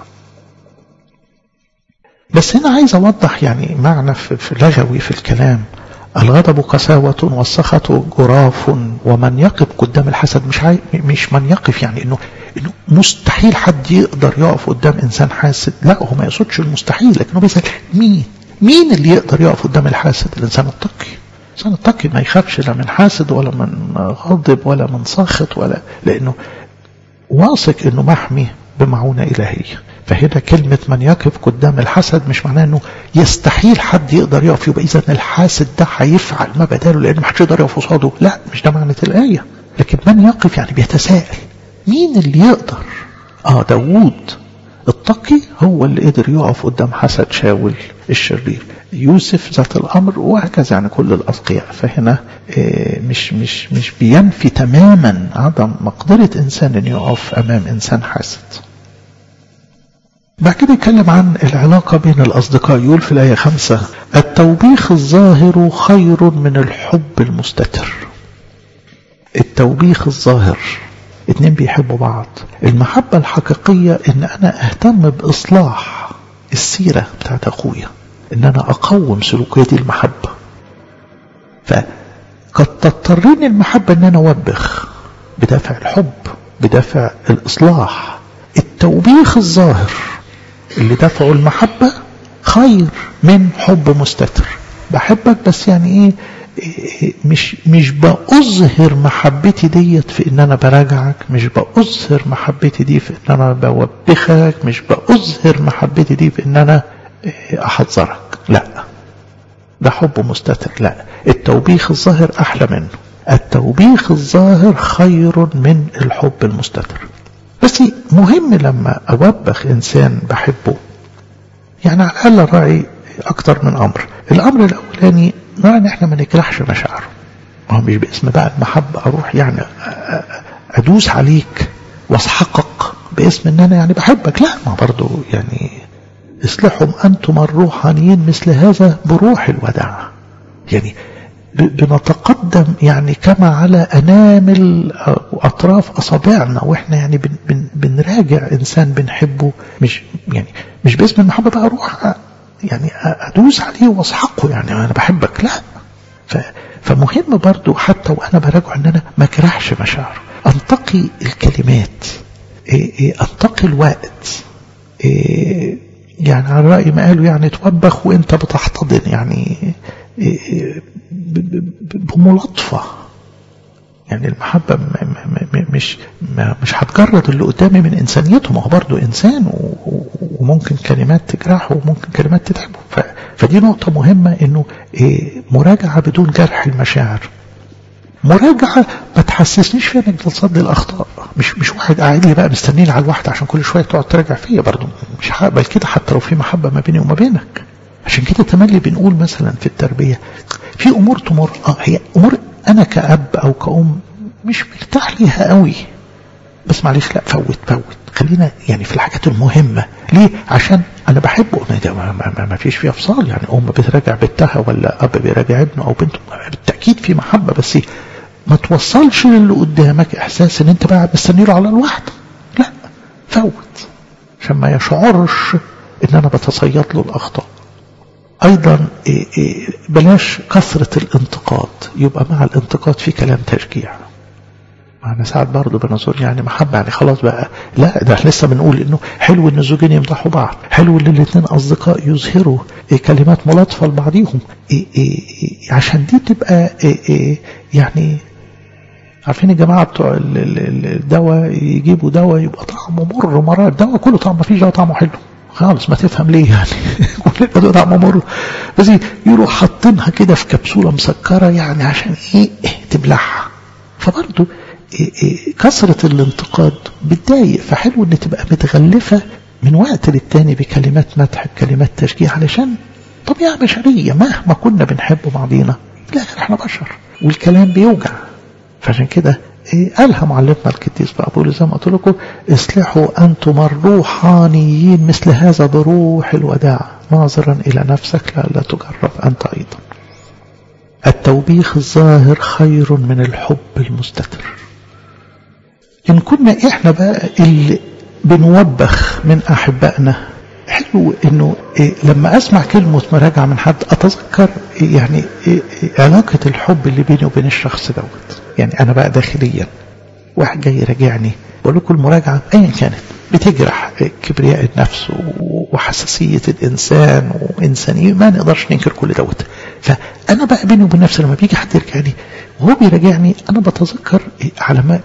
بس هنا عايز اوضح يعني معنى في لغوي في الكلام الغضب قساوة والسخط جراف ومن يقف قدام الحسد مش عاي... مش من يقف يعني انه انه مستحيل حد يقدر يقف قدام انسان حاسد لا هو ما يقصدش المستحيل لكنه بيسأل مين مين اللي يقدر يقف قدام الحاسد الانسان التقي الانسان التقي ما يخافش لا من حاسد ولا من غاضب ولا من ساخط ولا لانه واثق انه محمي بمعونة الهية فهنا كلمة من يقف قدام الحسد مش معناه انه يستحيل حد يقدر يقف يبقى اذا الحاسد ده هيفعل ما بداله لانه محدش يقدر يقف قصاده لا مش ده معنى الآية لكن من يقف يعني بيتساءل مين اللي يقدر اه داوود التقي هو اللي قدر يقف قدام حسد شاول الشرير يوسف ذات الامر وهكذا يعني كل الاتقياء فهنا مش مش مش بينفي تماما عدم مقدره انسان ان يقف امام انسان حاسد بعد كده يتكلم عن العلاقة بين الأصدقاء يقول في الآية خمسة التوبيخ الظاهر خير من الحب المستتر التوبيخ الظاهر اتنين بيحبوا بعض المحبة الحقيقية ان انا اهتم باصلاح السيرة بتاعت اخويا ان انا اقوم سلوكياتي المحبة فقد تضطرني المحبة ان انا اوبخ بدافع الحب بدافع الاصلاح التوبيخ الظاهر اللي دفعه المحبة خير من حب مستتر بحبك بس يعني ايه مش مش بأظهر محبتي ديت في ان انا براجعك مش بأظهر محبتي دي في ان انا بوبخك مش بأظهر محبتي دي في ان انا احذرك لا ده حب مستتر لا التوبيخ الظاهر احلى منه التوبيخ الظاهر خير من الحب المستتر بس مهم لما اوبخ انسان بحبه يعني على الاقل راعي اكتر من امر الامر الاولاني نرى ان احنا ما نجرحش مشاعره ما هو مش باسم بقى المحبة اروح يعني ادوس عليك واسحقك باسم ان انا يعني بحبك لا ما برضو يعني اصلحهم انتم الروحانيين مثل هذا بروح الوداع يعني بنتقدم يعني كما على انامل واطراف اصابعنا واحنا يعني بن بن بنراجع انسان بنحبه مش يعني مش باسم المحبه بقى اروح يعني ادوس عليه واسحقه يعني انا بحبك لا ف فمهم برضو حتى وانا براجع ان انا ما اجرحش مشاعره انتقي الكلمات انتقي الوقت يعني على رأي ما قالوا يعني توبخ وانت بتحتضن يعني بملاطفة يعني المحبة مش مش هتجرد اللي قدامي من انسانيته ما هو برضه انسان وممكن كلمات تجرحه وممكن كلمات تتعبه فدي نقطة مهمة انه مراجعة بدون جرح المشاعر مراجعة ما تحسسنيش فيها انك بتصدي الاخطاء مش مش واحد قاعد لي بقى مستنيني على الواحد عشان كل شوية تقعد تراجع فيا برضه مش هقبل كده حتى لو في محبة ما بيني وما بينك عشان كده تملي بنقول مثلا في التربية في امور تمر اه هي امور انا كأب او كأم مش مرتاح ليها قوي بس معلش لا فوت فوت خلينا يعني في الحاجات المهمة ليه عشان انا بحبه ما, ما, ما, ما فيش فيها فصال يعني ام بتراجع بنتها ولا اب بيراجع ابنه او بنته بالتأكيد في محبة بس ما توصلش للي قدامك احساس ان انت قاعد مستني له على الواحد لا فوت عشان ما يشعرش ان انا بتصيد له الاخطاء ايضا بلاش كثرة الانتقاد يبقى مع الانتقاد في كلام تشجيع معنا ساعات برضه بنظر يعني محبة يعني خلاص بقى لا ده لسه بنقول انه حلو ان الزوجين يمدحوا بعض حلو ان الاثنين اصدقاء يظهروا كلمات ملاطفة لبعضهم عشان دي تبقى يعني عارفين يا جماعة بتوع الدواء يجيبوا دواء يبقى طعمه مر مرار الدواء كله طعم ما فيش دواء طعمه حلو خالص ما تفهم ليه يعني كل الدواء طعمه مر بس يروح حاطينها كده في كبسولة مسكرة يعني عشان ايه تبلعها فبرضه إيه إيه كثرة الانتقاد بتضايق فحلو ان تبقى متغلفة من وقت للتاني بكلمات مدح بكلمات تشجيع علشان طبيعة بشرية مهما كنا بنحب بعضينا في الاخر احنا بشر والكلام بيوجع فعشان كده إيه قالها معلمنا القديس بقى بقول زي ما قلت لكم اصلحوا انتم الروحانيين مثل هذا بروح الوداع ناظرا الى نفسك لئلا تجرب انت ايضا التوبيخ الظاهر خير من الحب المستتر إن كنا إحنا بقى اللي بنوبخ من أحبائنا حلو إنه إيه لما أسمع كلمة مراجعة من حد أتذكر إيه يعني إيه علاقة الحب اللي بيني وبين الشخص دوت يعني أنا بقى داخليا واحد جاي يراجعني بقول لكم المراجعة أيا كانت بتجرح كبرياء النفس وحساسية الإنسان وإنسانية ما نقدرش ننكر كل دوت فأنا بقى بيني وبين نفسي لما بيجي حد يرجعني وهو بيراجعني أنا بتذكر علامات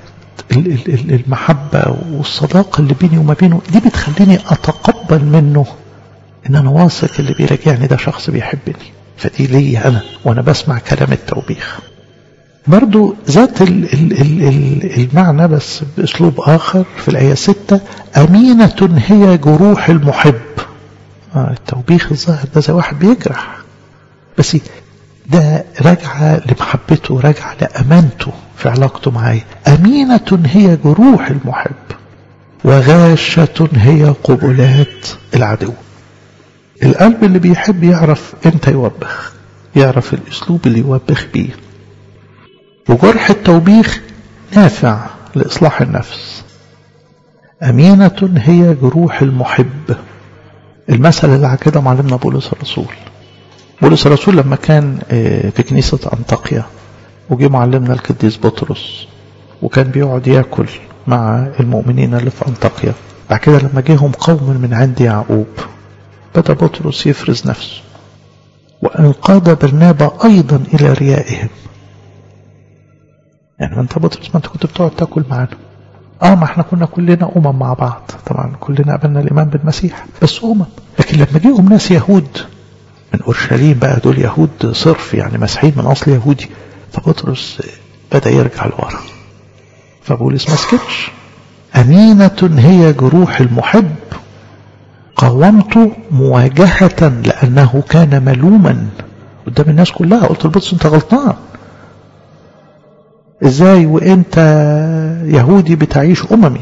المحبة والصداقة اللي بيني وما بينه دي بتخليني أتقبل منه إن أنا واثق اللي بيراجعني ده شخص بيحبني فدي ليا أنا وأنا بسمع كلام التوبيخ برضو ذات ال ال ال المعنى بس بأسلوب آخر في الآية ستة أمينة هي جروح المحب آه التوبيخ الظاهر ده زي واحد بيجرح بس ده راجعة لمحبته راجعة لأمانته في علاقته معايا أمينة هي جروح المحب وغاشة هي قبلات العدو القلب اللي بيحب يعرف امتى يوبخ يعرف الاسلوب اللي يوبخ بيه وجرح التوبيخ نافع لإصلاح النفس أمينة هي جروح المحب المثل اللي على كده معلمنا بولس الرسول بولس الرسول لما كان في كنيسة أنطاكيا وجي معلمنا القديس بطرس وكان بيقعد ياكل مع المؤمنين اللي في أنطاكيا بعد كده لما جيهم قوم من عند يعقوب بدأ بطرس يفرز نفسه وانقاد برنابا أيضا إلى ريائهم يعني ما انت بطرس ما انت كنت بتقعد تاكل معانا اه ما احنا كنا كلنا امم مع بعض طبعا كلنا قبلنا الايمان بالمسيح بس امم لكن لما جيهم ناس يهود من اورشليم بقى دول يهود صرف يعني مسيحيين من اصل يهودي فبطرس بدا يرجع لورا فبولس ما سكتش امينه هي جروح المحب قاومته مواجهه لانه كان ملوما قدام الناس كلها قلت لبطرس انت غلطان ازاي وانت يهودي بتعيش اممي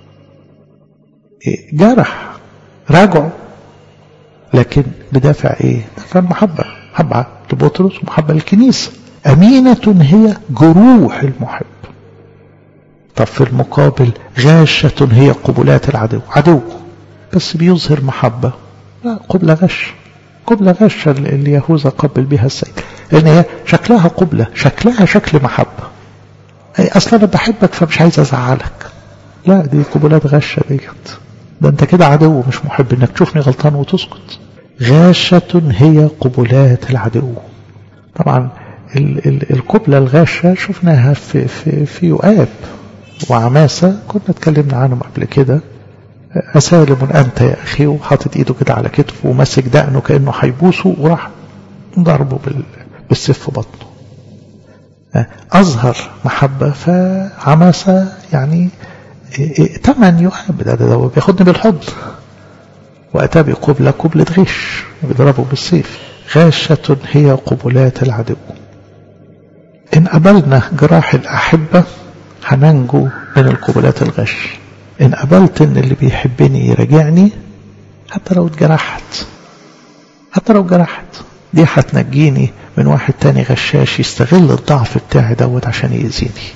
جرح راجعه لكن بدافع ايه دافع المحبة محبة لبطرس ومحبة للكنيسة أمينة هي جروح المحب طب في المقابل غاشة هي قبلات العدو عدو بس بيظهر محبة لا قبلة غش قبلة غشة اللي يهوذا قبل بها السيد لأن هي شكلها قبلة شكلها شكل محبة أي أصلا أنا بحبك فمش عايز أزعلك لا دي قبلات غشة ديت ده أنت كده عدو مش محب إنك تشوفني غلطان وتسكت غاشة هي قبلات العدو طبعا ال ال القبلة الغاشة شفناها في, في, في يؤاب وعماسة كنا اتكلمنا عنهم قبل كده أسالم أنت يا أخي وحاطط إيده كده على كتفه وماسك دقنه كأنه هيبوسه وراح ضربه بالسيف في بطنه أظهر محبة فعماسة يعني ائتمن يؤاب ده, ده, ده بياخدني بالحضن وأتى بقبلة قبلة غش بيضربه بالسيف غاشة هي قبلات العدو إن قبلنا جراح الأحبة هننجو من القبلات الغش إن قبلت إن اللي بيحبني يراجعني حتى لو اتجرحت حتى لو اتجرحت دي هتنجيني من واحد تاني غشاش يستغل الضعف بتاعي دوت عشان يأذيني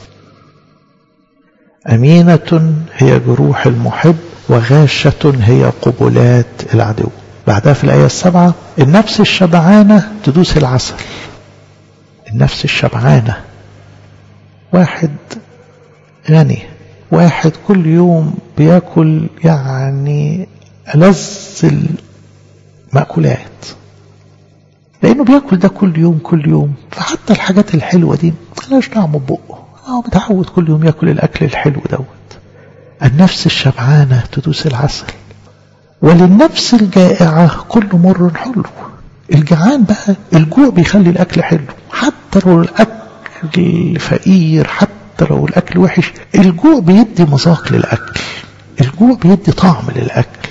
أمينة هي جروح المحب وغاشة هي قبلات العدو بعدها في الآية السبعة النفس الشبعانة تدوس العسل النفس الشبعانة واحد غني واحد كل يوم بياكل يعني ألذ المأكولات لأنه بياكل ده كل يوم كل يوم فحتى الحاجات الحلوة دي ملهاش طعم بقه هو متعود كل يوم ياكل الأكل الحلو دوت النفس الشبعانة تدوس العسل وللنفس الجائعة كل مر حلو الجعان بقى الجوع بيخلي الأكل حلو حتى لو الأكل فقير حتى لو الأكل وحش الجوع بيدي مذاق للأكل الجوع بيدي طعم للأكل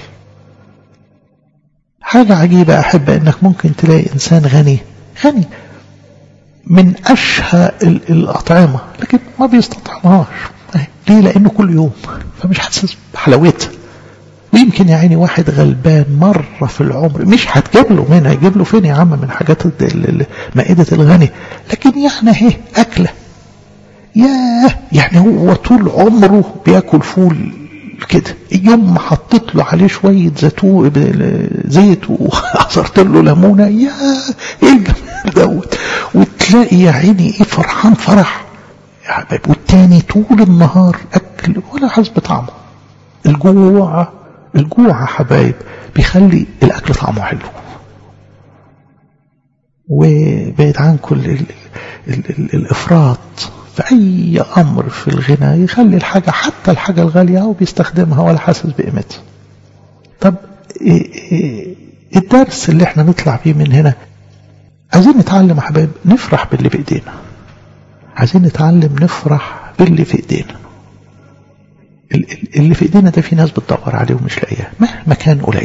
حاجة عجيبة أحب أنك ممكن تلاقي إنسان غني غني من أشهى الأطعمة لكن ما بيستطعمهاش ليه لأنه كل يوم فمش حاسس بحلاوتها ويمكن يا عيني واحد غلبان مرة في العمر مش هتجيب له منها يجيب له فين يا عم من حاجات مائدة الغني لكن يعني اهي أكلة ياه يعني هو طول عمره بياكل فول كده يوم ما حطيت له عليه شوية زيتون زيت وعصرت له ليمونة يا ايه الجمال دوت وتلاقي يا عيني ايه فرحان فرح يا حبايبي والتاني طول النهار اكل ولا حاسس بطعمه الجوع الجوع يا حبايب بيخلي الاكل طعمه حلو وبعيد عن كل ال ال ال الافراط في اي امر في الغنى يخلي الحاجه حتى الحاجه الغاليه هو بيستخدمها ولا حاسس بقيمتها طب إيه إيه الدرس اللي احنا نطلع بيه من هنا عايزين نتعلم يا حبايب نفرح باللي بايدينا عايزين نتعلم نفرح باللي في ايدينا اللي في ايدينا ده في ناس بتدور عليه ومش لاقياه مهما كان قليل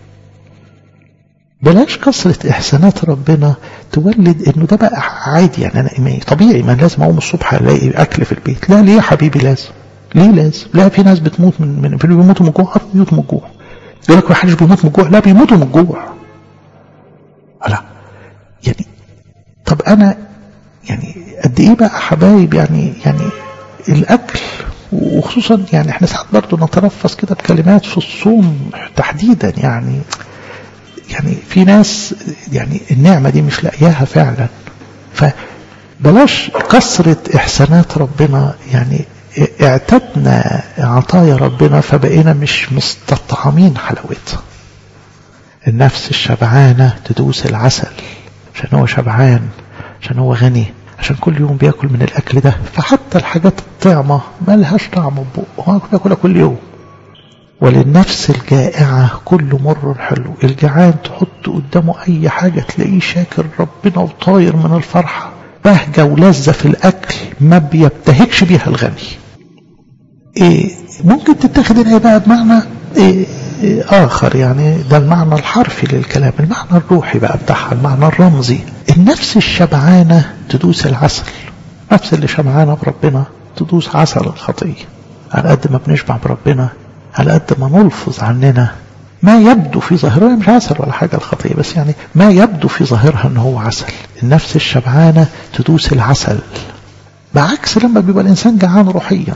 بلاش كثرة إحسانات ربنا تولد إنه ده بقى عادي يعني أنا طبيعي ما لازم أقوم الصبح ألاقي أكل في البيت لا ليه يا حبيبي لازم ليه لازم لا في ناس بتموت من, من في بيموتوا من الجوع بيموتوا من الجوع يقول لك ما حدش بيموت من الجوع لا بيموتوا من الجوع لا يعني طب أنا يعني قد إيه بقى حبايب يعني يعني الأكل وخصوصا يعني احنا ساعات برضه نتنفس كده بكلمات في الصوم تحديدا يعني يعني في ناس يعني النعمة دي مش لاقياها فعلا فبلاش كثرة إحسانات ربنا يعني اعتدنا عطايا ربنا فبقينا مش مستطعمين حلاوتها النفس الشبعانة تدوس العسل عشان هو شبعان عشان هو غني عشان كل يوم بياكل من الأكل ده فحتى الحاجات الطعمة ما لهاش طعم بقه هو بياكلها كل يوم وللنفس الجائعة كل مر حلو الجعان تحط قدامه أي حاجة تلاقيه شاكر ربنا وطاير من الفرحة بهجة ولذة في الأكل ما بيبتهجش بيها الغني إيه ممكن تتخذ الآية بقى بمعنى إيه إيه آخر يعني ده المعنى الحرفي للكلام المعنى الروحي بقى بتاعها المعنى الرمزي النفس الشبعانة تدوس العسل نفس اللي شبعانة بربنا تدوس عسل الخطية على قد ما بنشبع بربنا على قد ما نلفظ عننا ما يبدو في ظاهرها مش عسل ولا حاجة الخطية بس يعني ما يبدو في ظاهرها ان هو عسل النفس الشبعانة تدوس العسل بعكس لما بيبقى الإنسان جعان روحيا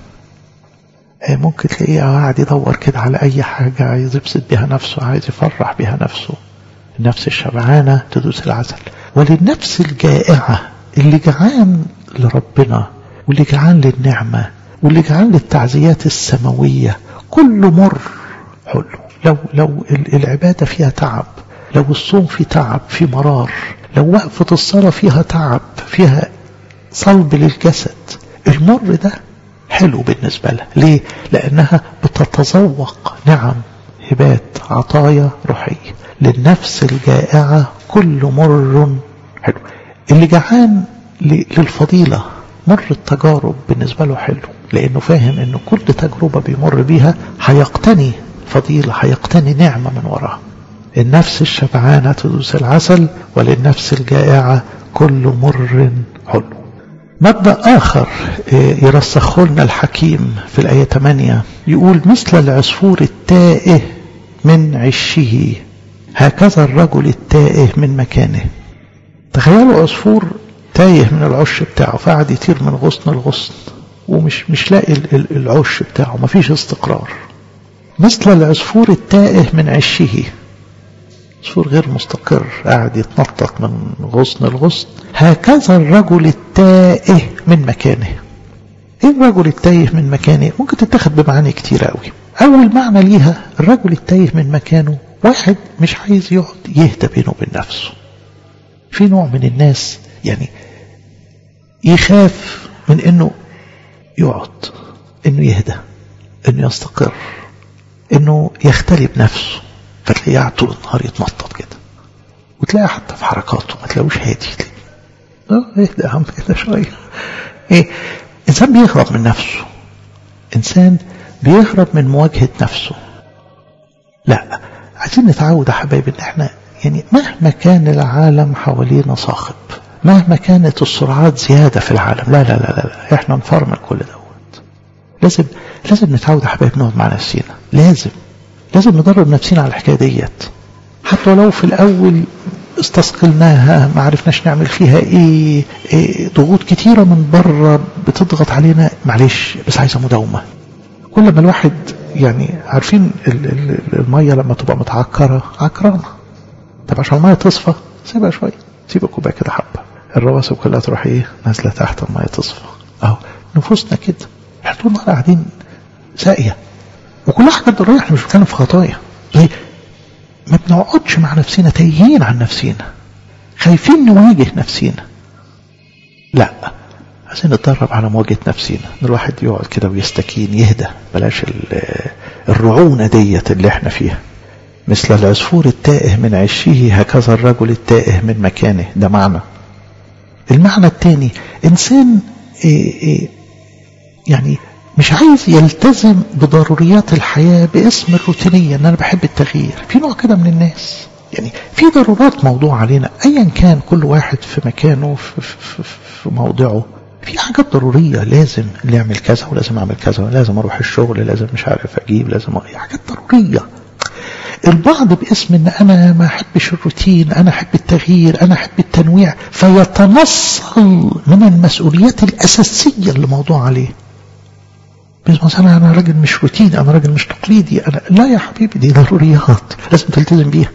ممكن تلاقيه قاعد يدور كده على أي حاجة عايز يبسط بها نفسه عايز يفرح بها نفسه النفس الشبعانة تدوس العسل وللنفس الجائعة اللي جعان لربنا واللي جعان للنعمة واللي جعان للتعزيات السماوية كل مر حلو لو لو العبادة فيها تعب لو الصوم فيه تعب في مرار لو وقفة الصلاة فيها تعب فيها صلب للجسد المر ده حلو بالنسبة لها ليه؟ لأنها بتتذوق نعم هبات عطايا روحية للنفس الجائعة كل مر حلو اللي جعان للفضيلة مر التجارب بالنسبة له حلو لأنه فاهم أنه كل تجربة بيمر بيها هيقتني فضيلة هيقتني نعمة من وراها النفس الشبعانة تدوس العسل وللنفس الجائعة كل مر حلو مبدأ آخر يرسخه لنا الحكيم في الآية 8 يقول مثل العصفور التائه من عشه هكذا الرجل التائه من مكانه تخيلوا عصفور تايه من العش بتاعه فقعد يطير من غصن لغصن ومش مش لاقي العش بتاعه مفيش استقرار مثل العصفور التائه من عشه عصفور غير مستقر قاعد يتنطط من غصن لغصن هكذا الرجل التائه من مكانه ايه الرجل التايه من مكانه ممكن تتخذ بمعاني كتير قوي اول معنى ليها الرجل التايه من مكانه واحد مش عايز يقعد يهدى بينه وبين نفسه في نوع من الناس يعني يخاف من انه يقعد انه يهدى انه يستقر انه يختلي بنفسه فتلاقيه قاعد طول النهار يتنطط كده وتلاقيه حتى في حركاته ما تلاقوش هادي اه اهدى يا عم اهدى شويه ايه انسان بيهرب من نفسه انسان بيهرب من مواجهه نفسه لا عايزين نتعود يا حبايبي ان احنا يعني مهما كان العالم حوالينا صاخب مهما كانت السرعات زيادة في العالم لا لا لا لا احنا نفرمل كل دوت لازم لازم نتعود يا حبايبي نقعد مع نفسينا لازم لازم ندرب نفسينا على الحكاية ديت حتى لو في الأول استثقلناها ما عرفناش نعمل فيها ايه, إيه ضغوط كتيرة من بره بتضغط علينا معلش بس عايزة مداومة كل ما الواحد يعني عارفين المية لما تبقى متعكرة عكرانة طب عشان المية تصفى سيبها شوية سيب الكوباية كده حبة الرواسب كلها تروح ايه نازلة تحت المية تصفى اهو نفوسنا كده احنا طول النهار قاعدين ساقية وكلها حاجات ضرورية احنا مش بنتكلم في خطايا ليه؟ ما بنقعدش مع نفسنا تايهين عن نفسينا خايفين نواجه نفسينا لا عايزين نتدرب على مواجهة نفسينا ان الواحد يقعد كده ويستكين يهدى بلاش الرعونة ديت اللي احنا فيها مثل العصفور التائه من عشه هكذا الرجل التائه من مكانه ده معنى المعنى الثاني انسان إيه إيه يعني مش عايز يلتزم بضروريات الحياة باسم الروتينية ان انا بحب التغيير في نوع كده من الناس يعني في ضرورات موضوع علينا ايا كان كل واحد في مكانه في, في, في موضعه في حاجات ضرورية لازم اللي يعمل كذا ولازم اعمل كذا ولازم اروح الشغل لازم مش عارف اجيب لازم أ... حاجات ضرورية البعض باسم ان انا ما احبش الروتين انا احب التغيير انا احب التنويع فيتنصل من المسؤوليات الاساسية اللي موضوع عليه بس انا انا راجل مش روتيني انا راجل مش تقليدي انا لا يا حبيبي دي ضروريات لازم تلتزم بيها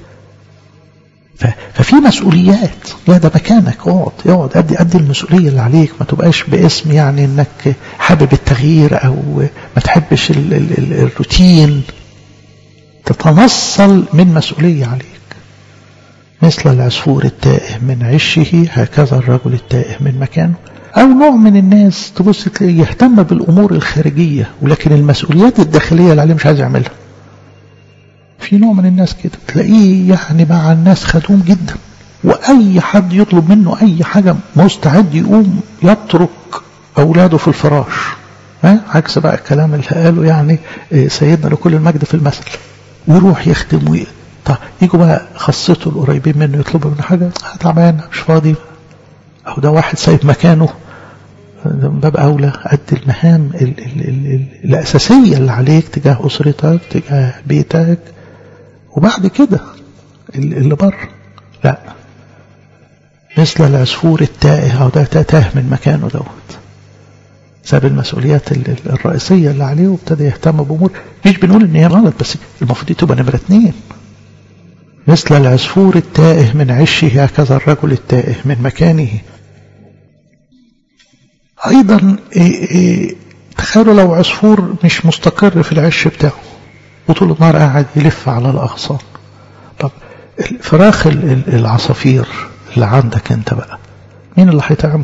ففي مسؤوليات لا ده مكانك اقعد اقعد ادي ادي المسؤوليه اللي عليك ما تبقاش باسم يعني انك حابب التغيير او ما تحبش ال ال ال الروتين تتنصل من مسؤوليه عليك مثل العصفور التائه من عشه هكذا الرجل التائه من مكانه أو نوع من الناس تبص تلاقيه يهتم بالأمور الخارجية ولكن المسؤوليات الداخلية اللي عليه مش عايز يعملها في نوع من الناس كده تلاقيه يعني مع الناس خدوم جدا وأي حد يطلب منه أي حاجة مستعد يقوم يترك أولاده في الفراش ها عكس بقى الكلام اللي قاله يعني سيدنا لكل المجد في المثل ويروح يخدم وي... طيب يجوا بقى خاصته القريبين منه يطلبوا منه حاجة تعبان مش فاضي أو ده واحد سايب مكانه من باب أولى قد المهام ال ال ال ال الأساسية اللي عليك تجاه أسرتك تجاه بيتك وبعد كده اللي بره لا مثل العصفور التائه أو ده تاه من مكانه دوت ساب المسؤوليات الرئيسية اللي عليه وابتدى يهتم بأمور مش بنقول إن هي غلط بس المفروض دي تبقى نمرة اتنين مثل العصفور التائه من عشه هكذا الرجل التائه من مكانه أيضا إيه إيه تخيلوا لو عصفور مش مستقر في العش بتاعه وطول النهار قاعد يلف على الأغصان طب فراخ العصافير اللي عندك انت بقى مين اللي هيطعمها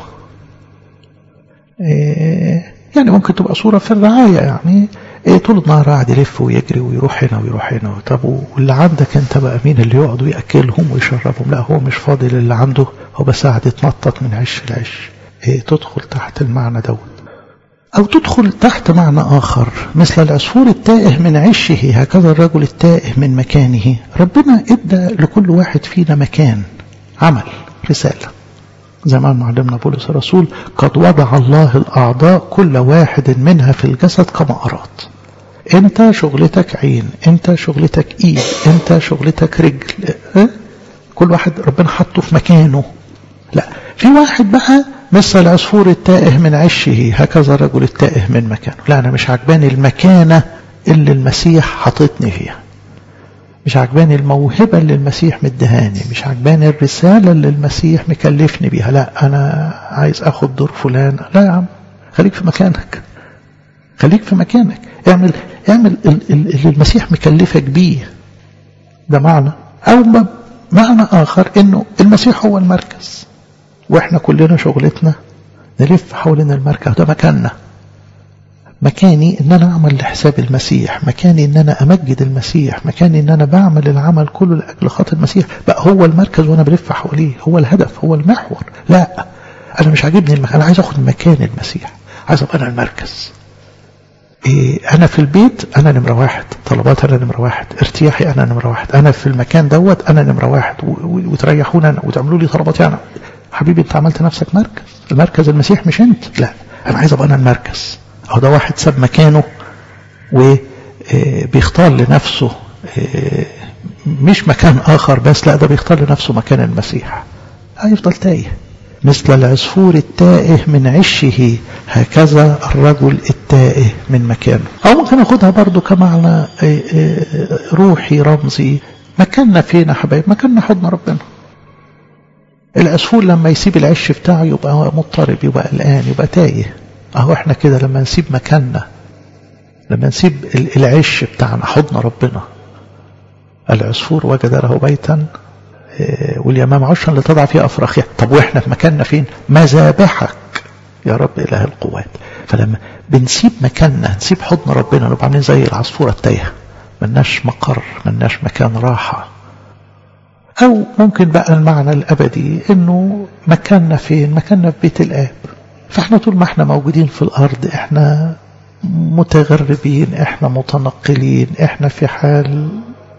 إيه يعني ممكن تبقى صورة في الرعاية يعني إيه طول النهار قاعد يلف ويجري ويروح هنا ويروح هنا طب واللي عندك انت بقى مين اللي يقعد ويأكلهم ويشربهم لا هو مش فاضي اللي عنده هو بس قاعد يتنطط من عش لعش إيه تدخل تحت المعنى دوت أو تدخل تحت معنى آخر مثل العصفور التائه من عشه هكذا الرجل التائه من مكانه ربنا ادى لكل واحد فينا مكان عمل رسالة زي ما معلمنا بولس الرسول قد وضع الله الأعضاء كل واحد منها في الجسد كما أراد انت شغلتك عين انت شغلتك ايد انت شغلتك رجل اه؟ كل واحد ربنا حطه في مكانه لا في واحد بقى مثل العصفور التائه من عشه هكذا الرجل التائه من مكانه لا أنا مش عجباني المكانة اللي المسيح حاططني فيها مش عجباني الموهبة اللي المسيح مدهاني مش عجباني الرسالة اللي المسيح مكلفني بيها لا أنا عايز أخد دور فلان لا يا عم خليك في مكانك خليك في مكانك اعمل اعمل اللي المسيح مكلفك بيه ده معنى أو معنى آخر إنه المسيح هو المركز واحنا كلنا شغلتنا نلف حوالين المركز ده مكاننا مكاني ان انا اعمل لحساب المسيح مكاني ان انا امجد المسيح مكاني ان انا بعمل العمل كله لاجل خاطر المسيح بقى هو المركز وانا بلف حواليه هو الهدف هو المحور لا انا مش عاجبني المكان انا عايز اخد مكان المسيح عايز ابقى انا المركز إيه انا في البيت انا نمره واحد طلبات انا نمره واحد ارتياحي انا نمره واحد انا في المكان دوت انا نمره واحد وتريحوني انا وتعملوا لي طلباتي انا حبيبي انت عملت نفسك مركز المركز المسيح مش انت لا انا عايز ابقى انا المركز اهو ده واحد ساب مكانه وبيختار لنفسه مش مكان اخر بس لا ده بيختار لنفسه مكان المسيح هيفضل تايه مثل العصفور التائه من عشه هكذا الرجل التائه من مكانه او ممكن اخدها برضو كمعنى روحي رمزي مكاننا فين يا حبايب مكاننا حضن ربنا العصفور لما يسيب العش بتاعه يبقى مضطرب يبقى قلقان يبقى تايه اهو احنا كده لما نسيب مكاننا لما نسيب العش بتاعنا حضن ربنا العصفور وجد له بيتا واليمام عشا لتضع فيه افراخها طب واحنا في مكاننا فين مذابحك يا رب اله القوات فلما بنسيب مكاننا نسيب حضن ربنا نبقى عاملين زي العصفوره التايهه ملناش مقر ملناش مكان راحه أو ممكن بقى المعنى الأبدي إنه مكاننا فين مكاننا في بيت الآب فإحنا طول ما إحنا موجودين في الأرض إحنا متغربين إحنا متنقلين إحنا في حال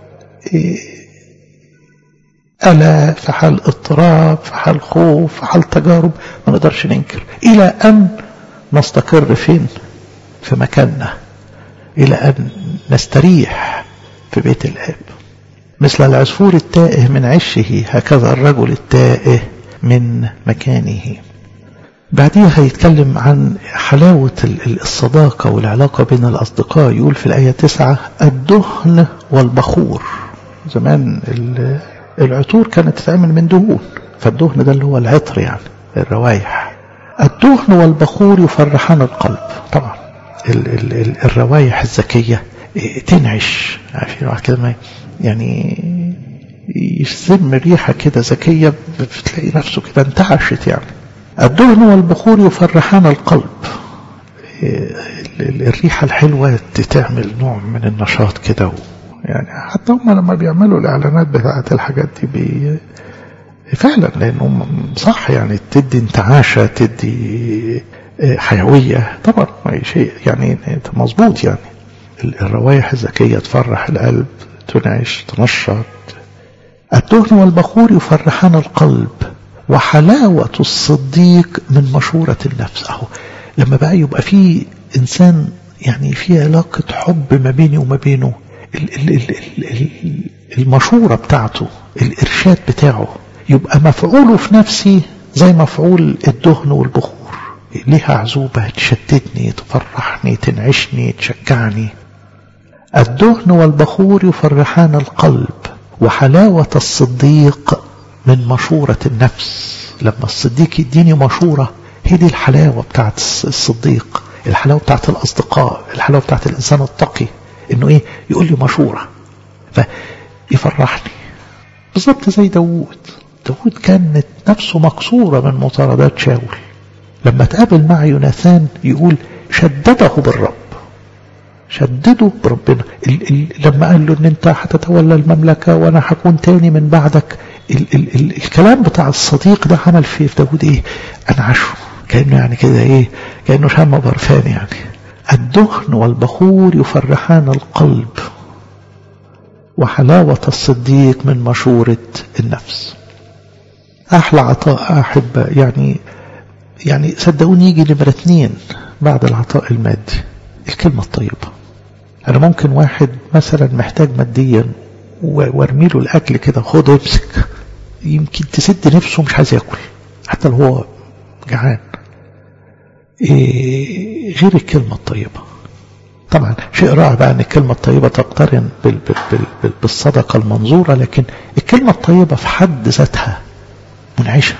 ألا في حال اضطراب في حال خوف في حال تجارب ما نقدرش ننكر إلى أن نستقر فين في مكاننا إلى أن نستريح في بيت الآب مثل العصفور التائه من عشه هكذا الرجل التائه من مكانه بعديها هيتكلم عن حلاوة الصداقة والعلاقة بين الأصدقاء يقول في الآية تسعة الدهن والبخور زمان العطور كانت تتعمل من دهون فالدهن ده اللي هو العطر يعني الروايح الدهن والبخور يفرحان القلب طبعا ال ال ال الروايح الذكية تنعش عارفين واحد كده يعني يشم ريحة كده ذكية بتلاقي نفسه كده انتعشت يعني الدهن والبخور يفرحان القلب الريحة الحلوة تعمل نوع من النشاط كده يعني حتى هم لما بيعملوا الإعلانات بتاعة الحاجات دي بي فعلا لأنهم صح يعني تدي انتعاشة تدي حيوية طبعا شيء يعني مظبوط يعني الروايح الذكية تفرح القلب تنعش تنشط الدهن والبخور يفرحان القلب وحلاوة الصديق من مشورة النفس أهو لما بقى يبقى في إنسان يعني في علاقة حب ما بيني وما بينه المشورة بتاعته الإرشاد بتاعه يبقى مفعوله في نفسي زي مفعول الدهن والبخور ليها عزوبة تشتتني تفرحني تنعشني تشجعني الدهن والبخور يفرحان القلب وحلاوة الصديق من مشورة النفس لما الصديق يديني مشورة هي دي الحلاوة بتاعت الصديق الحلاوة بتاعت الأصدقاء الحلاوة بتاعت الإنسان التقي إنه إيه يقول لي مشورة فيفرحني بالظبط زي داوود داوود كانت نفسه مكسورة من مطاردات شاول لما تقابل مع يوناثان يقول شدده بالرب شدده بربنا ال ال لما قال له ان انت هتتولى المملكة وانا هكون تاني من بعدك ال ال ال الكلام بتاع الصديق ده عمل في داود ايه انعشه كأنه يعني كده ايه كأنه شم برفان يعني الدهن والبخور يفرحان القلب وحلاوة الصديق من مشورة النفس أحلى عطاء أحب يعني يعني صدقوني يجي نمرة اتنين بعد العطاء المادي الكلمة الطيبة أنا ممكن واحد مثلا محتاج ماديا وارمي له الأكل كده خد امسك يمكن تسد نفسه مش عايز ياكل حتى لو هو جعان إيه غير الكلمة الطيبة طبعا شيء رائع بقى ان الكلمة الطيبة تقترن بال بال بال بالصدقة المنظورة لكن الكلمة الطيبة في حد ذاتها منعشة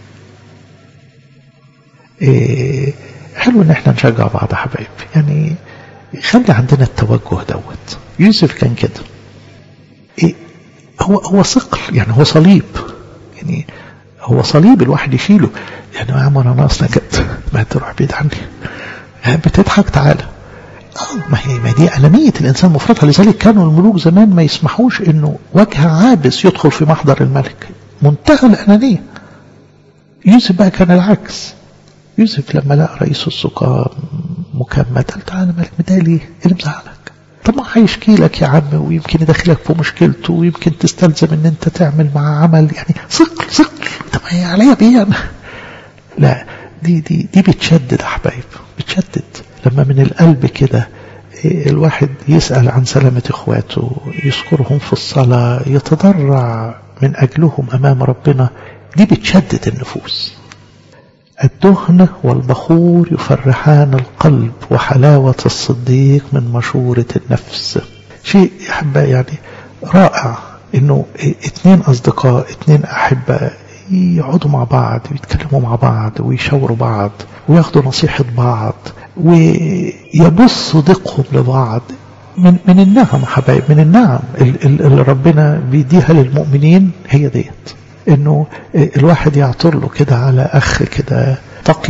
إيه حلو ان احنا نشجع بعض يا حبايبي يعني خلي عندنا التوجه دوت يوسف كان كده إيه هو هو ثقل يعني هو صليب يعني هو صليب الواحد يشيله يعني يا عم انا ناقصنا كده ما تروح بعيد عني يعني بتضحك تعالى اه ما هي ما دي ألمية الإنسان مفرطها لذلك كانوا الملوك زمان ما يسمحوش إنه وجه عابس يدخل في محضر الملك منتهى الأنانية يوسف بقى كان العكس يوسف لما لقى رئيس السقاة مكمد قال تعالى مالك متضايق ليه؟ ايه اللي مزعلك؟ طب ما هيشكي لك يا عم ويمكن يدخلك في مشكلته ويمكن تستلزم ان انت تعمل معاه عمل يعني ثقل ثقل طب ما هي عليا بيه انا لا دي دي دي بتشدد يا حبايب بتشدد لما من القلب كده الواحد يسأل عن سلامة إخواته يذكرهم في الصلاة يتضرع من أجلهم أمام ربنا دي بتشدد النفوس الدهن والبخور يفرحان القلب وحلاوة الصديق من مشورة النفس شيء أحبة يعني رائع إنه اتنين أصدقاء اتنين أحبة يقعدوا مع بعض ويتكلموا مع بعض ويشاوروا بعض وياخدوا نصيحة بعض ويبص صديقهم لبعض من من النعم حبايب من النعم اللي ربنا بيديها للمؤمنين هي ديت انه الواحد يعطر له كده على اخ كده تقي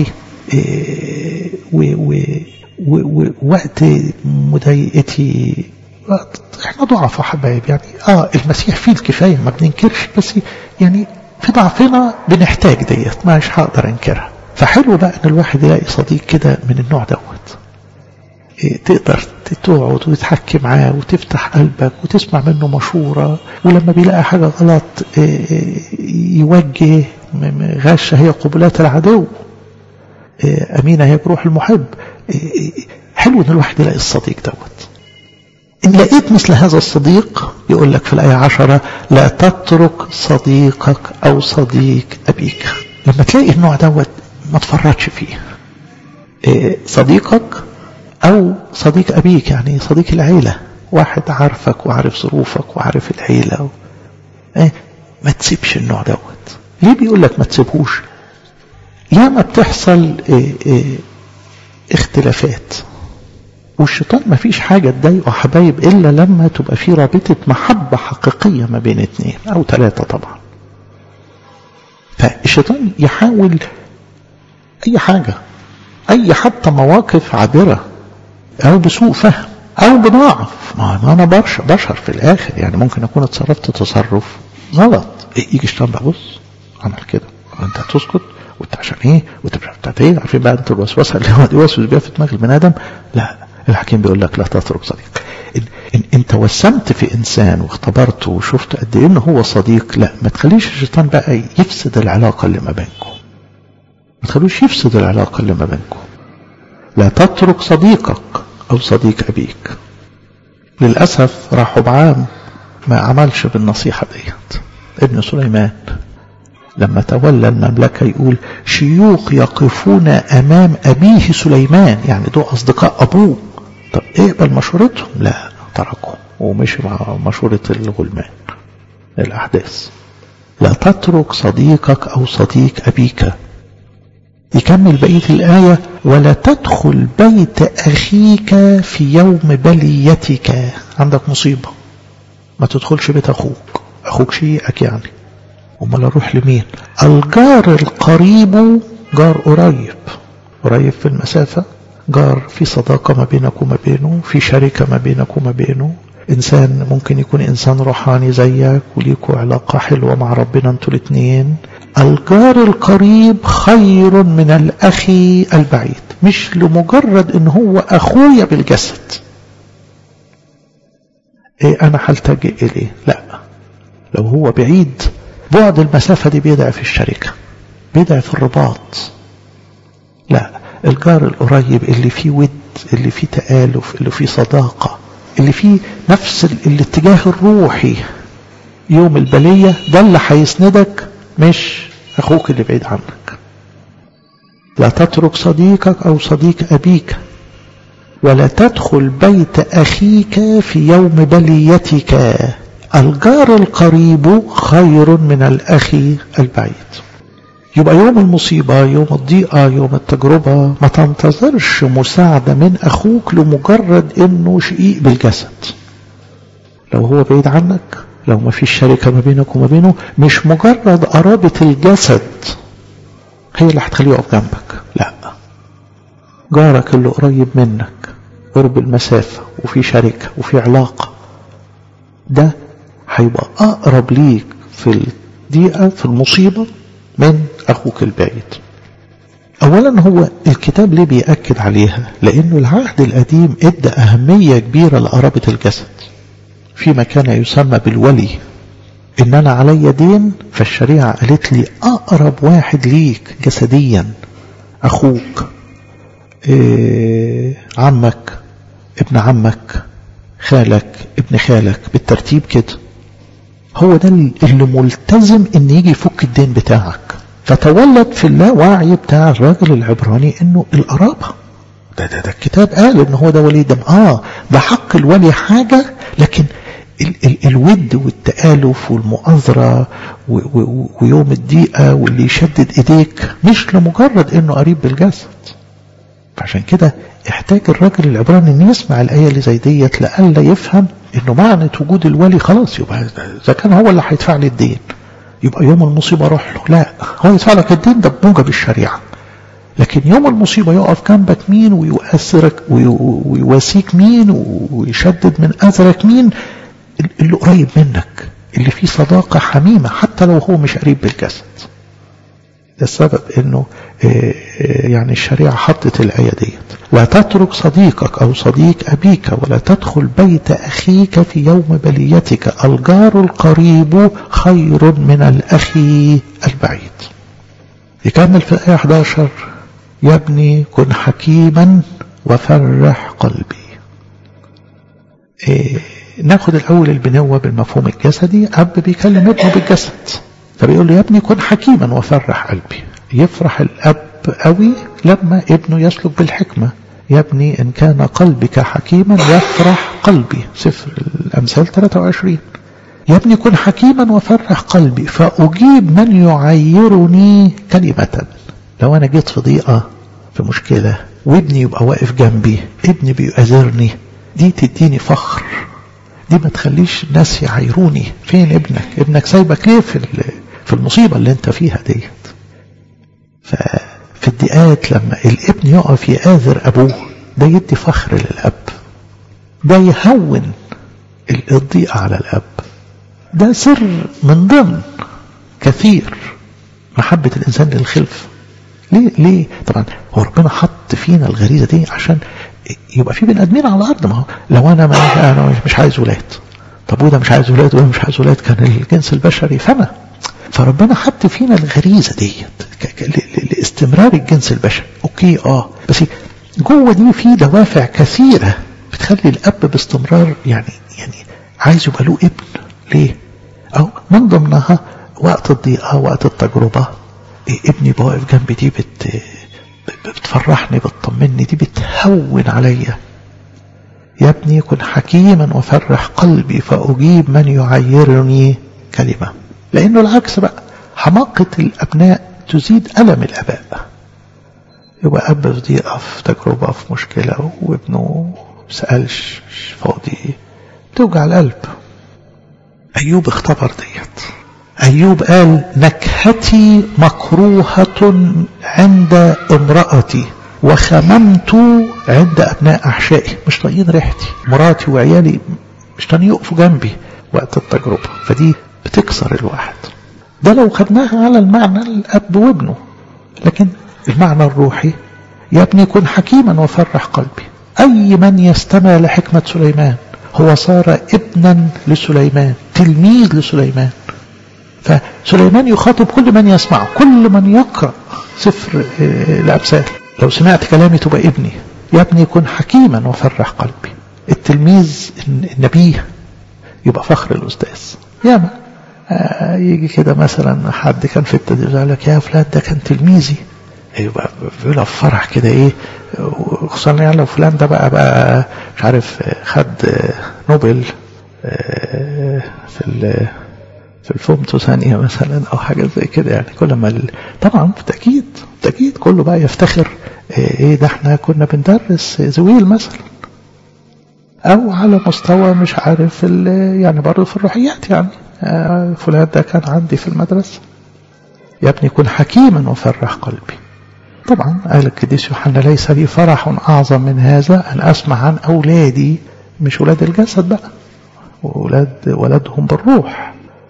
ووقت مضايقتي احنا ضعف حبايب يعني اه المسيح فيه الكفايه ما بننكرش بس يعني في ضعفنا بنحتاج ديت مش هقدر انكرها فحلو بقى ان الواحد يلاقي صديق كده من النوع دوت إيه تقدر تقعد وتحكي معاه وتفتح قلبك وتسمع منه مشورة ولما بيلاقي حاجة غلط إيه يوجه غاشة هي قبلات العدو إيه أمينة هي بروح المحب حلو ان الواحد يلاقي الصديق دوت إن لقيت مثل هذا الصديق يقول لك في الآية عشرة لا تترك صديقك أو صديق أبيك لما تلاقي النوع دوت ما تفرطش فيه إيه صديقك أو صديق أبيك يعني صديق العيلة واحد عارفك وعارف ظروفك وعارف العيلة و... إيه ما تسيبش النوع دوت ليه بيقول لك ما تسيبهوش ياما بتحصل إيه إيه اختلافات والشيطان ما فيش حاجة تضايقه حبايب إلا لما تبقى في رابطة محبة حقيقية ما بين اتنين أو ثلاثة طبعا فالشيطان يحاول أي حاجة أي حتى مواقف عابرة أو بسوء فهم أو بضعف ما أنا بشر, بشر في الآخر يعني ممكن أكون اتصرفت تصرف غلط يجي الشيطان بقى بص عمل كده أنت هتسكت وأنت عشان إيه وأنت مش عارف إيه عارفين بقى أنت الوسوسة اللي هو يوسوس بيها في دماغ البني آدم لا الحكيم بيقول لك لا تترك صديق إن, إن انت وسمت في انسان واختبرته وشفت قد ايه ان هو صديق لا ما تخليش الشيطان بقى يفسد العلاقه اللي ما بينكم ما تخلوش يفسد العلاقه اللي ما بينكم لا تترك صديقك او صديق ابيك للاسف رحبعام ما عملش بالنصيحه ديت ابن سليمان لما تولى المملكة يقول شيوخ يقفون أمام أبيه سليمان يعني دول أصدقاء أبوه طب اقبل مشورتهم لا تركوا ومشي مع مشورة الغلمان الأحداث لا تترك صديقك أو صديق أبيك يكمل بقية الآية ولا تدخل بيت أخيك في يوم بليتك عندك مصيبة ما تدخلش بيت أخوك أخوك شيئك يعني أمال أروح لمين الجار القريب جار قريب قريب في المسافة جار في صداقة ما بينك وما بينه في شركة ما بينك وما بينه إنسان ممكن يكون إنسان روحاني زيك وليكوا علاقة حلوة مع ربنا انتوا الاتنين الجار القريب خير من الأخي البعيد مش لمجرد ان هو أخويا بالجسد إيه أنا هلتجئ إليه لا لو هو بعيد بعد المسافة دي بيضعف الشركة بيضعف الرباط لا الجار القريب اللي فيه ود اللي فيه تآلف اللي فيه صداقة اللي فيه نفس الاتجاه الروحي يوم البلية ده اللي هيسندك مش أخوك اللي بعيد عنك لا تترك صديقك أو صديق أبيك ولا تدخل بيت أخيك في يوم بليتك الجار القريب خير من الأخي البعيد يبقى يوم المصيبة يوم الضيقة يوم التجربة ما تنتظرش مساعدة من أخوك لمجرد أنه شقيق بالجسد لو هو بعيد عنك لو ما فيش شركة ما بينك وما بينه مش مجرد قرابة الجسد هي اللي هتخليه يقف جنبك لا جارك اللي قريب منك قرب المسافة وفي شركة وفي علاقة ده هيبقى أقرب ليك في الضيقة في المصيبة من أخوك البعيد أولا هو الكتاب ليه بيأكد عليها لأنه العهد القديم ادى أهمية كبيرة لقرابة الجسد فيما كان يسمى بالولي إن أنا علي دين فالشريعة قالت لي أقرب واحد ليك جسديا أخوك إيه عمك ابن عمك خالك ابن خالك بالترتيب كده هو ده اللي ملتزم ان يجي يفك الدين بتاعك فتولد في اللاوعي بتاع الراجل العبراني انه القرابة ده, ده, ده الكتاب قال ان هو ده ولي دم اه ده حق الولي حاجة لكن ال ال الود والتآلف والمؤازرة ويوم الضيقة واللي يشدد ايديك مش لمجرد انه قريب بالجسد فعشان كده احتاج الراجل العبراني ان يسمع الآية اللي زي ديت لألا يفهم انه معنى وجود الولي خلاص يبقى اذا كان هو اللي هيدفع لي الدين يبقى يوم المصيبة روح له لا هو يدفع لك الدين ده بموجب الشريعة لكن يوم المصيبة يقف جنبك مين ويؤثرك ويواسيك مين ويشدد من أثرك مين اللي قريب منك اللي فيه صداقة حميمة حتى لو هو مش قريب بالجسد ده السبب انه يعني الشريعة حطت الآية ديت لا تترك صديقك أو صديق أبيك ولا تدخل بيت أخيك في يوم بليتك الجار القريب خير من الأخي البعيد يكمل في الآية 11 يا ابني كن حكيما وفرح قلبي إيه ناخد الأول البنوة بالمفهوم الجسدي أب بيكلم ابنه بالجسد فبيقول له يا ابني كن حكيما وفرح قلبي يفرح الأب قوي لما ابنه يسلك بالحكمة يا ابني إن كان قلبك حكيما يفرح قلبي سفر الأمثال 23 يا ابني كن حكيما وفرح قلبي فأجيب من يعيرني كلمة لو أنا جيت في ضيقة في مشكلة وابني يبقى واقف جنبي ابني بيؤذرني دي تديني فخر دي ما تخليش الناس يعايروني فين ابنك ابنك سايبك ليه في في المصيبة اللي انت فيها ديت ففي الضيقات لما الابن يقف يآذر أبوه ده يدي فخر للأب ده يهون الضيقة على الأب ده سر من ضمن كثير محبة الإنسان للخلف ليه ليه طبعا هو ربنا حط فينا الغريزة دي عشان يبقى في بني ادمين على الارض ما هو لو انا ما انا مش عايز ولاد طب وده مش عايز ولاد وده مش عايز ولاد كان الجنس البشري فما فربنا حط فينا الغريزه ديت لاستمرار الجنس البشري اوكي اه بس جوه دي في دوافع كثيره بتخلي الاب باستمرار يعني يعني عايز يبقى له ابن ليه؟ او من ضمنها وقت الضيقه وقت التجربه إيه ابني واقف جنبي دي بت بتفرحني بتطمني دي بتهون عليا يا ابني كن حكيما وفرح قلبي فأجيب من يعيرني الكلمة لأنه العكس بقى حماقة الأبناء تزيد ألم الآباء يبقى أب في ضيقة في تجربة في مشكلة وابنه مسألش مش فاضي توجع القلب أيوب اختبر ديت أيوب قال نكهتي مكروهة عند امرأتي وخممت عند أبناء أحشائي مش طايقين ريحتي مراتي وعيالي مش طايقين يقفوا جنبي وقت التجربة فدي بتكسر الواحد ده لو خدناها على المعنى الأب وابنه لكن المعنى الروحي يا ابني كن حكيما وفرح قلبي أي من يستمع لحكمة سليمان هو صار ابنا لسليمان تلميذ لسليمان فسليمان يخاطب كل من يسمعه كل من يقرأ سفر الأمثال لو سمعت كلامي تبقى ابني يا ابني كن حكيما وفرح قلبي التلميذ النبيه يبقى فخر الأستاذ ياما آه يجي كده مثلا حد كان في التدريس يقول لك يا فلان ده كان تلميذي يبقى بيقولها في فرح كده ايه خصوصا يعني لو فلان ده بقى بقى مش عارف خد نوبل في في الفومتو ثانية مثلا أو حاجة زي كده يعني كل ما ال... طبعا بالتأكيد بالتأكيد كله بقى يفتخر إيه ده احنا كنا بندرس زويل مثلا أو على مستوى مش عارف يعني برضه في الروحيات يعني آه فلان ده كان عندي في المدرسة يا ابني كن حكيما وفرح قلبي طبعا قال القديس يوحنا ليس لي فرح أعظم من هذا أن أسمع عن أولادي مش ولاد الجسد بقى ولاد ولدهم بالروح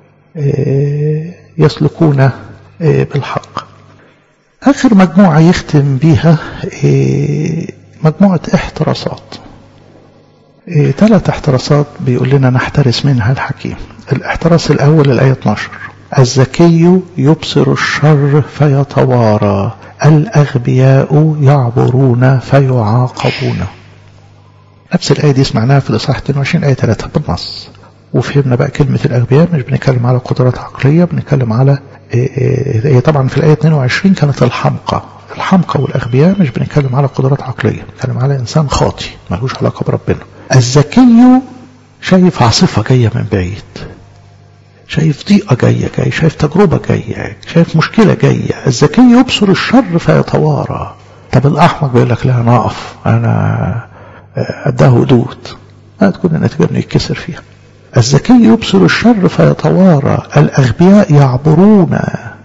يسلكون بالحق آخر مجموعة يختم بيها مجموعة احتراسات ثلاث احتراسات بيقول لنا نحترس منها الحكيم الاحتراس الأول الآية 12 الذكي يبصر الشر فيتوارى الأغبياء يعبرون فيعاقبون نفس الآية دي سمعناها في الإصحاح 22 آية 3 بالنص وفهمنا بقى كلمة الأغبياء مش بنتكلم على قدرات عقلية بنتكلم على هي طبعا في الآية 22 كانت الحمقى الحمقى والأغبياء مش بنتكلم على قدرات عقلية بنتكلم على إنسان خاطي ملوش علاقة بربنا الذكي شايف عاصفة جاية من بعيد شايف ضيقة جاية جاي شايف تجربة جاية شايف مشكلة جاية الذكي يبصر الشر فيتوارى طب الأحمق بيقول لك لا أنا أقف أنا أداه هدود ما تكون النتيجة إنه يتكسر فيها الذكي يبصر الشر فيتوارى الأغبياء يعبرون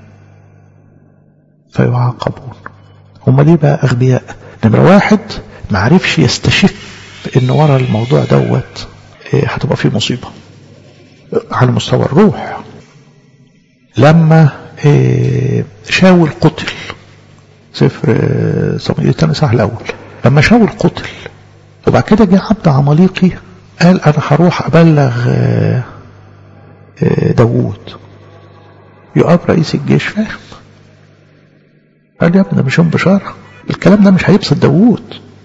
فيعاقبون هم ليه بقى أغبياء نمرة واحد ما عرفش يستشف إن ورا الموضوع دوت هتبقى فيه مصيبة على مستوى الروح لما شاول قتل سفر صموئيل الثاني صح الأول لما شاول قتل وبعد كده جه عبد عماليقي قال أنا هروح أبلغ داوود يقاب رئيس الجيش فاهم قال يا ابني مش بشارة الكلام ده مش هيبسط داوود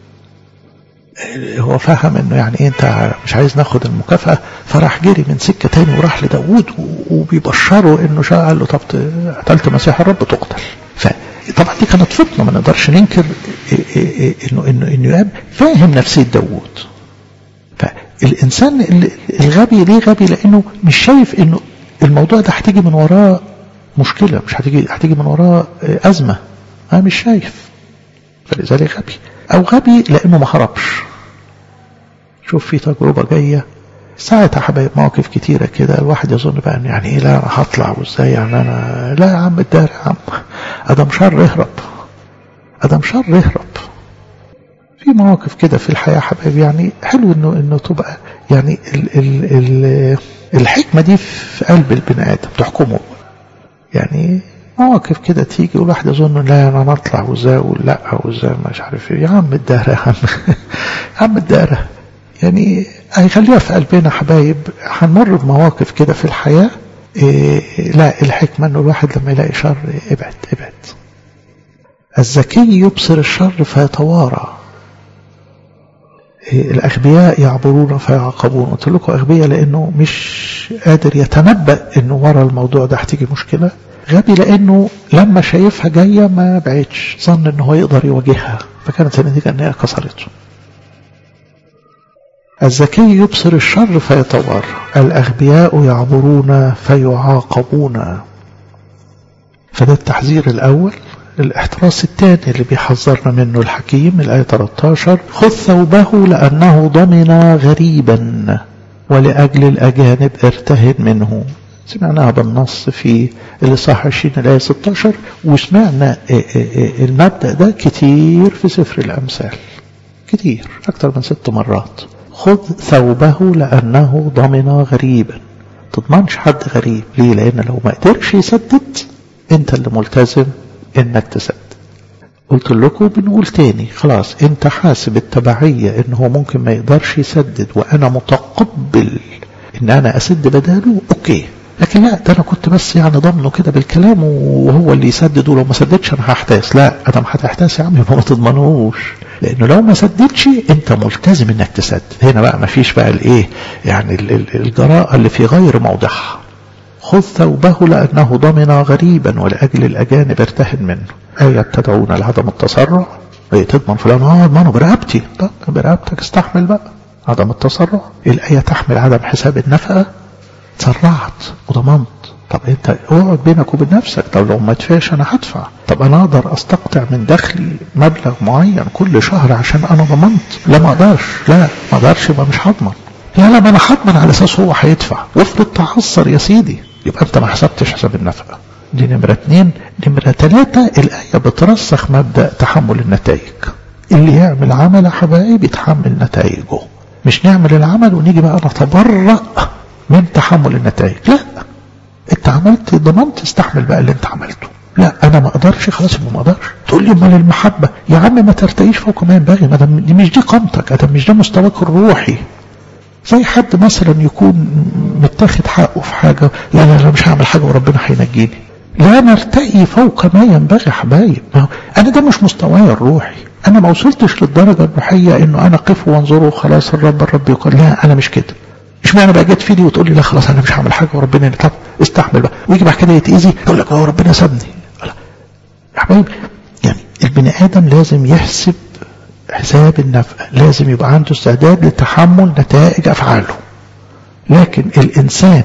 هو فهم انه يعني ايه انت مش عايز ناخد المكافأة فراح جري من سكة تاني وراح لداوود وبيبشره انه شاء قال له طب قتلت مسيح الرب تقتل فطبعا دي كانت فطنة ما نقدرش ننكر انه انه انه يقاب فاهم نفسية داوود فالانسان الغبي ليه غبي لانه مش شايف انه الموضوع ده هتيجي من وراه مشكلة مش هتيجي هتيجي من وراه أزمة أنا مش شايف فلذلك غبي أو غبي لأنه ما هربش شوف في تجربة جاية ساعتها حبايب مواقف كتيرة كده الواحد يظن بقى ان يعني ايه لا انا هطلع وازاي يعني انا لا يا عم الدار يا عم ادم شر اهرب ادم شر اهرب في مواقف كده في الحياة حبايب يعني حلو انه انه تبقى يعني ال ال ال الحكمة دي في قلب البني ادم تحكمه يعني مواقف كده تيجي والواحد يظن لا انا نطلع وازاي ولا وازاي مش عارف ايه يا عم الدهر يا عم يا عم الدهر يعني هيخليها في قلبنا حبايب هنمر بمواقف كده في الحياة إيه لا الحكمة انه الواحد لما يلاقي شر ابعد ابعد الذكي يبصر الشر فيتوارى إيه الأغبياء يعبرون فيعاقبون قلت لكم أغبياء لأنه مش قادر يتنبأ أنه ورا الموضوع ده هتيجي مشكلة غبي لأنه لما شايفها جاية ما بعدش ظن أنه هو يقدر يواجهها فكانت النتيجة أنها كسرته الذكي يبصر الشر فيتوارى الأغبياء يعبرون فيعاقبون فده التحذير الأول الاحتراس الثاني اللي بيحذرنا منه الحكيم الآية 13 خذ ثوبه لأنه ضمن غريبا ولأجل الأجانب ارتهن منه سمعناها بالنص في الإصحاح 20 الآية 16 وسمعنا المبدأ ده كتير في سفر الأمثال كتير أكتر من ست مرات خذ ثوبه لأنه ضمن غريبا تضمنش حد غريب ليه لأن لو ما قدرش يسدد انت اللي ملتزم انك تسدد قلت لكم بنقول تاني خلاص انت حاسب التبعية ان هو ممكن ما يقدرش يسدد وانا متقبل ان انا اسد بداله اوكي لكن لا ده انا كنت بس يعني ضمنه كده بالكلام وهو اللي يسدد ولو ما سددش انا هحتاس لا ادم هتحتاس يا عم يبقى ما تضمنوش لانه لو ما سددش انت ملتزم انك تسدد هنا بقى ما فيش بقى الايه يعني الجراءه اللي في غير موضعها خذ ثوبه لانه ضمن غريبا ولاجل الاجانب ارتهن منه ايه تدعون لعدم التسرع ايه تضمن فلان اه اضمنه برقبتي طب برقبتك استحمل بقى عدم التسرع الايه تحمل عدم حساب النفقه تسرعت وضمنت طب انت اقعد بينك وبين نفسك طب لو ما ادفعش انا هدفع طب انا اقدر استقطع من دخلي مبلغ معين كل شهر عشان انا ضمنت لا ما اقدرش لا ما اقدرش يبقى مش هضمن لا لا ما انا هضمن على اساس هو هيدفع وافرض تعثر يا سيدي يبقى انت ما حسبتش حساب النفقه دي نمرة اتنين نمرة تلاتة الآية بترسخ مبدأ تحمل النتائج اللي يعمل عمل يا حبايبي يتحمل نتائجه مش نعمل العمل ونيجي بقى نتبرأ من تحمل النتائج لا انت عملت ضمنت استحمل بقى اللي انت عملته لا انا ما اقدرش خلاص يبقى ما اقدرش تقول لي امال المحبه يا عم ما ترتقيش فوق ما ينبغي ما دي مش دي قامتك ادم مش ده مستواك الروحي زي حد مثلا يكون متاخد حقه في حاجه لا لا انا مش هعمل حاجه وربنا هينجيني لا نرتقي فوق ما ينبغي يا حبايب انا ده مش مستواي الروحي انا ما وصلتش للدرجه الروحيه انه انا قف وانظره خلاص الرب الرب يقول لا انا مش كده اشمعنى بقى جت في دي وتقول لي لا خلاص انا مش هعمل حاجه وربنا طب استحمل بقى ويجي بعد كده يتاذي يقول لك هو ربنا سابني يا حبايبي يعني البني ادم لازم يحسب حساب النفقه لازم يبقى عنده استعداد لتحمل نتائج افعاله لكن الانسان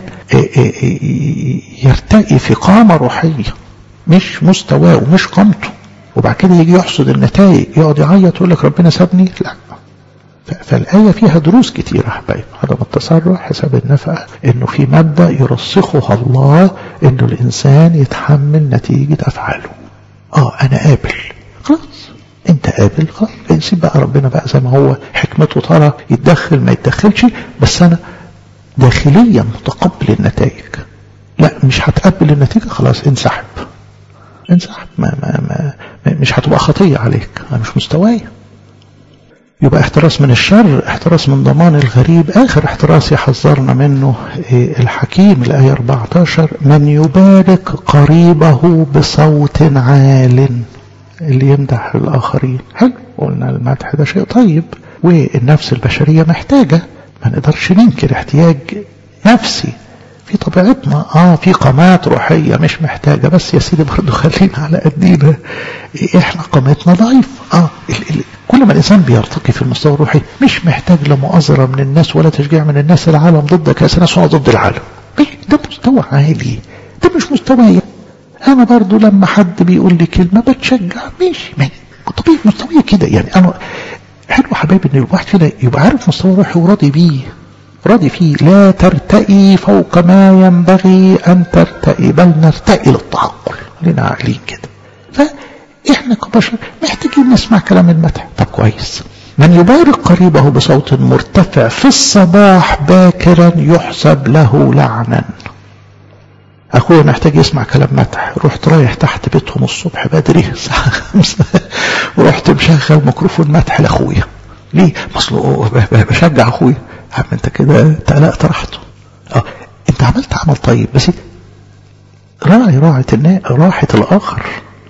يرتقي في قامه روحيه مش مستواه ومش قامته وبعد كده يجي يحصد النتائج يقعد يعيط يقول لك ربنا سابني لا فالآية فيها دروس كتيرة حبايب عدم التسرع حساب النفقة انه في مبدأ يرسخها الله انه الانسان يتحمل نتيجة افعاله اه انا قابل خلاص انت قابل خلاص سيب بقى ربنا بقى زي ما هو حكمته ترى يتدخل ما يتدخلش بس انا داخليا متقبل النتائج لا مش هتقبل النتيجة خلاص انسحب انسحب ما ما ما مش هتبقى خطية عليك انا مش مستواي يبقى احتراس من الشر احتراس من ضمان الغريب اخر احتراس يحذرنا منه الحكيم الايه 14 من يبارك قريبه بصوت عال اللي يمدح الاخرين حلو قلنا المدح ده شيء طيب والنفس البشريه محتاجه ما نقدرش ننكر احتياج نفسي في طبيعتنا اه في قامات روحيه مش محتاجه بس يا سيدي برضه خلينا على قدينا احنا قامتنا ضعيفه اه ال ال كل ما الانسان بيرتقي في المستوى الروحي مش محتاج لا مؤازره من الناس ولا تشجيع من الناس العالم ضدك يا ناس ضد العالم ده مستوى عالي ده مش مستواي انا برضو لما حد بيقول لي كلمه بتشجع ماشي طبيعي مستواي كده يعني انا حلو حبايبي ان الواحد فينا يبقى عارف مستوى روحي وراضي بيه راضي فيه لا ترتقي فوق ما ينبغي أن ترتقي بل نرتقي للتعقل لنا عاقلين كده فإحنا كبشر محتاجين نسمع كلام المدح طب كويس من يبارك قريبه بصوت مرتفع في الصباح باكرا يحسب له لعنا أخويا محتاج يسمع كلام مدح رحت رايح تحت بيتهم الصبح بدري الساعة خمسة ورحت مشغل ميكروفون مدح لأخويا ليه؟ مصل بشجع أخويا عم انت كده تقلقت راحته اه انت عملت عمل طيب بس راعي راحة راحة الآخر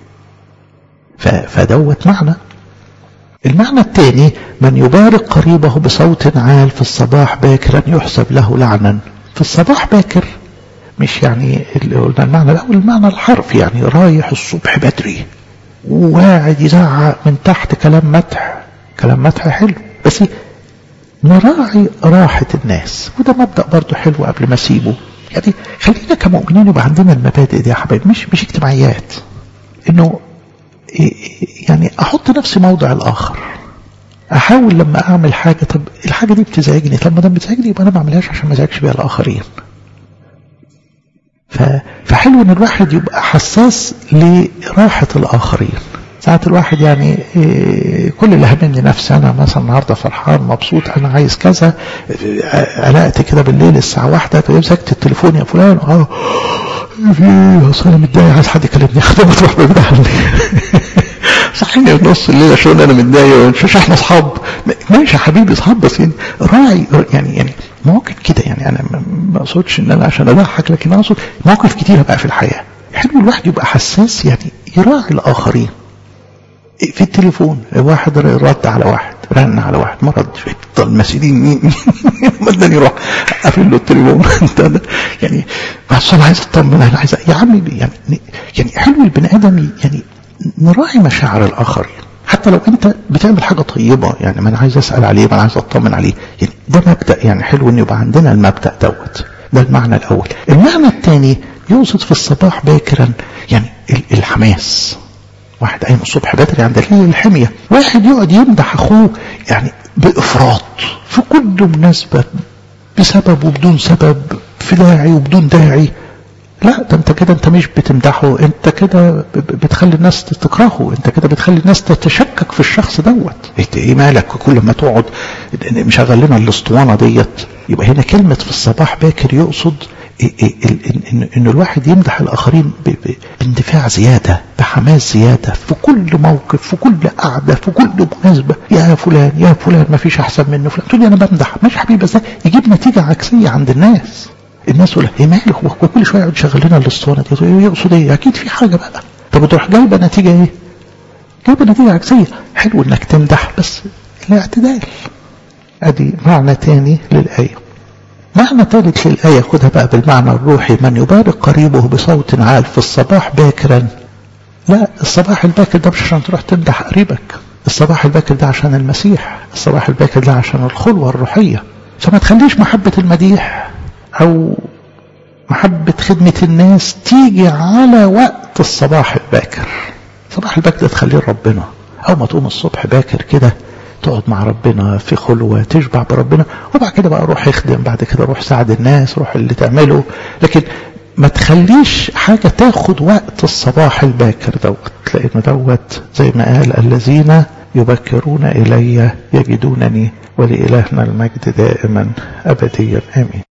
فدوت معنى المعنى الثاني من يبارك قريبه بصوت عال في الصباح باكرا يحسب له لعنا في الصباح باكر مش يعني اللي قلنا المعنى الأول المعنى الحرفي يعني رايح الصبح بدري وقاعد يزعق من تحت كلام مدح كلام مدح حلو بس نراعي راحة الناس وده مبدأ برضه حلو قبل ما اسيبه يعني خلينا كمؤمنين يبقى عندنا المبادئ دي يا حبايبي مش مش اجتماعيات انه يعني احط نفسي موضع الاخر احاول لما اعمل حاجه طب الحاجه دي بتزعجني طب ما دام بتزعجني يبقى انا ما اعملهاش عشان ما ازعجش بيها الاخرين فحلو ان الواحد يبقى حساس لراحه الاخرين ساعات الواحد يعني كل اللي همني نفسي انا مثلا النهارده فرحان مبسوط انا عايز كذا قلقت كده بالليل الساعه واحدة فمسكت التليفون يا فلان اه في اصل انا متضايق عايز حد يكلمني خدمه تروح بعيد عني صحيني في نص الليل عشان انا متضايق مش احنا اصحاب ماشي يا حبيبي اصحاب بس يعني راعي يعني يعني مواقف كده يعني انا ما اقصدش ان انا عشان اضحك لكن اقصد مواقف كتيره بقى في الحياه حلو الواحد يبقى حساس يعني يراعي الاخرين في التليفون واحد رد على واحد رن على واحد ما ردش يفضل مسيدين مين مدني يروح قافل له التليفون انت يعني بس انا عايز اطمن انا عايز يا عمي يعني يعني حلو البني ادم يعني نراعي مشاعر الاخرين حتى لو انت بتعمل حاجه طيبه يعني ما انا عايز اسال عليه ما انا عايز اطمن عليه يعني ده مبدا يعني حلو ان يبقى عندنا المبدا دوت ده المعنى الاول المعنى الثاني يقصد في الصباح باكرا يعني الحماس واحد قايم الصبح بدري عند الحمية واحد يقعد يمدح أخوه يعني بإفراط في كل مناسبة بسبب وبدون سبب في داعي وبدون داعي لا ده انت كده انت مش بتمدحه انت كده بتخلي الناس تكرهه انت كده بتخلي الناس تتشكك في الشخص دوت انت ايه مالك كل ما تقعد مشغل لنا الاسطوانه ديت يبقى هنا كلمه في الصباح باكر يقصد ان ان الواحد يمدح الاخرين باندفاع زياده بحماس زياده في كل موقف في كل قعده في كل مناسبه يا فلان يا فلان ما فيش احسن منه فلان تقول لي انا بمدح ماشي حبيبي بس يجيب نتيجه عكسيه عند الناس الناس تقول ايه مالك هو كل شويه يقعد يشغل لنا الاسطوانه دي يقصد ايه اكيد في حاجه بقى طب تروح جايبه نتيجه ايه جايبه نتيجه عكسيه حلو انك تمدح بس الاعتدال ادي معنى تاني للايه معنى ثالث للآية خدها بقى بالمعنى الروحي من يبارك قريبه بصوت عال في الصباح باكرا لا الصباح الباكر ده مش عشان تروح تمدح قريبك الصباح الباكر ده عشان المسيح الصباح الباكر ده عشان الخلوة الروحية فما تخليش محبة المديح أو محبة خدمة الناس تيجي على وقت الصباح الباكر الصباح الباكر ده تخليه ربنا أو ما تقوم الصبح باكر كده تقعد مع ربنا في خلوة تشبع بربنا وبعد كده بقى روح اخدم بعد كده روح ساعد الناس روح اللي تعمله لكن ما تخليش حاجة تاخد وقت الصباح الباكر دوت لأن دوت زي ما قال الذين يبكرون إلي يجدونني ولإلهنا المجد دائما أبديا آمين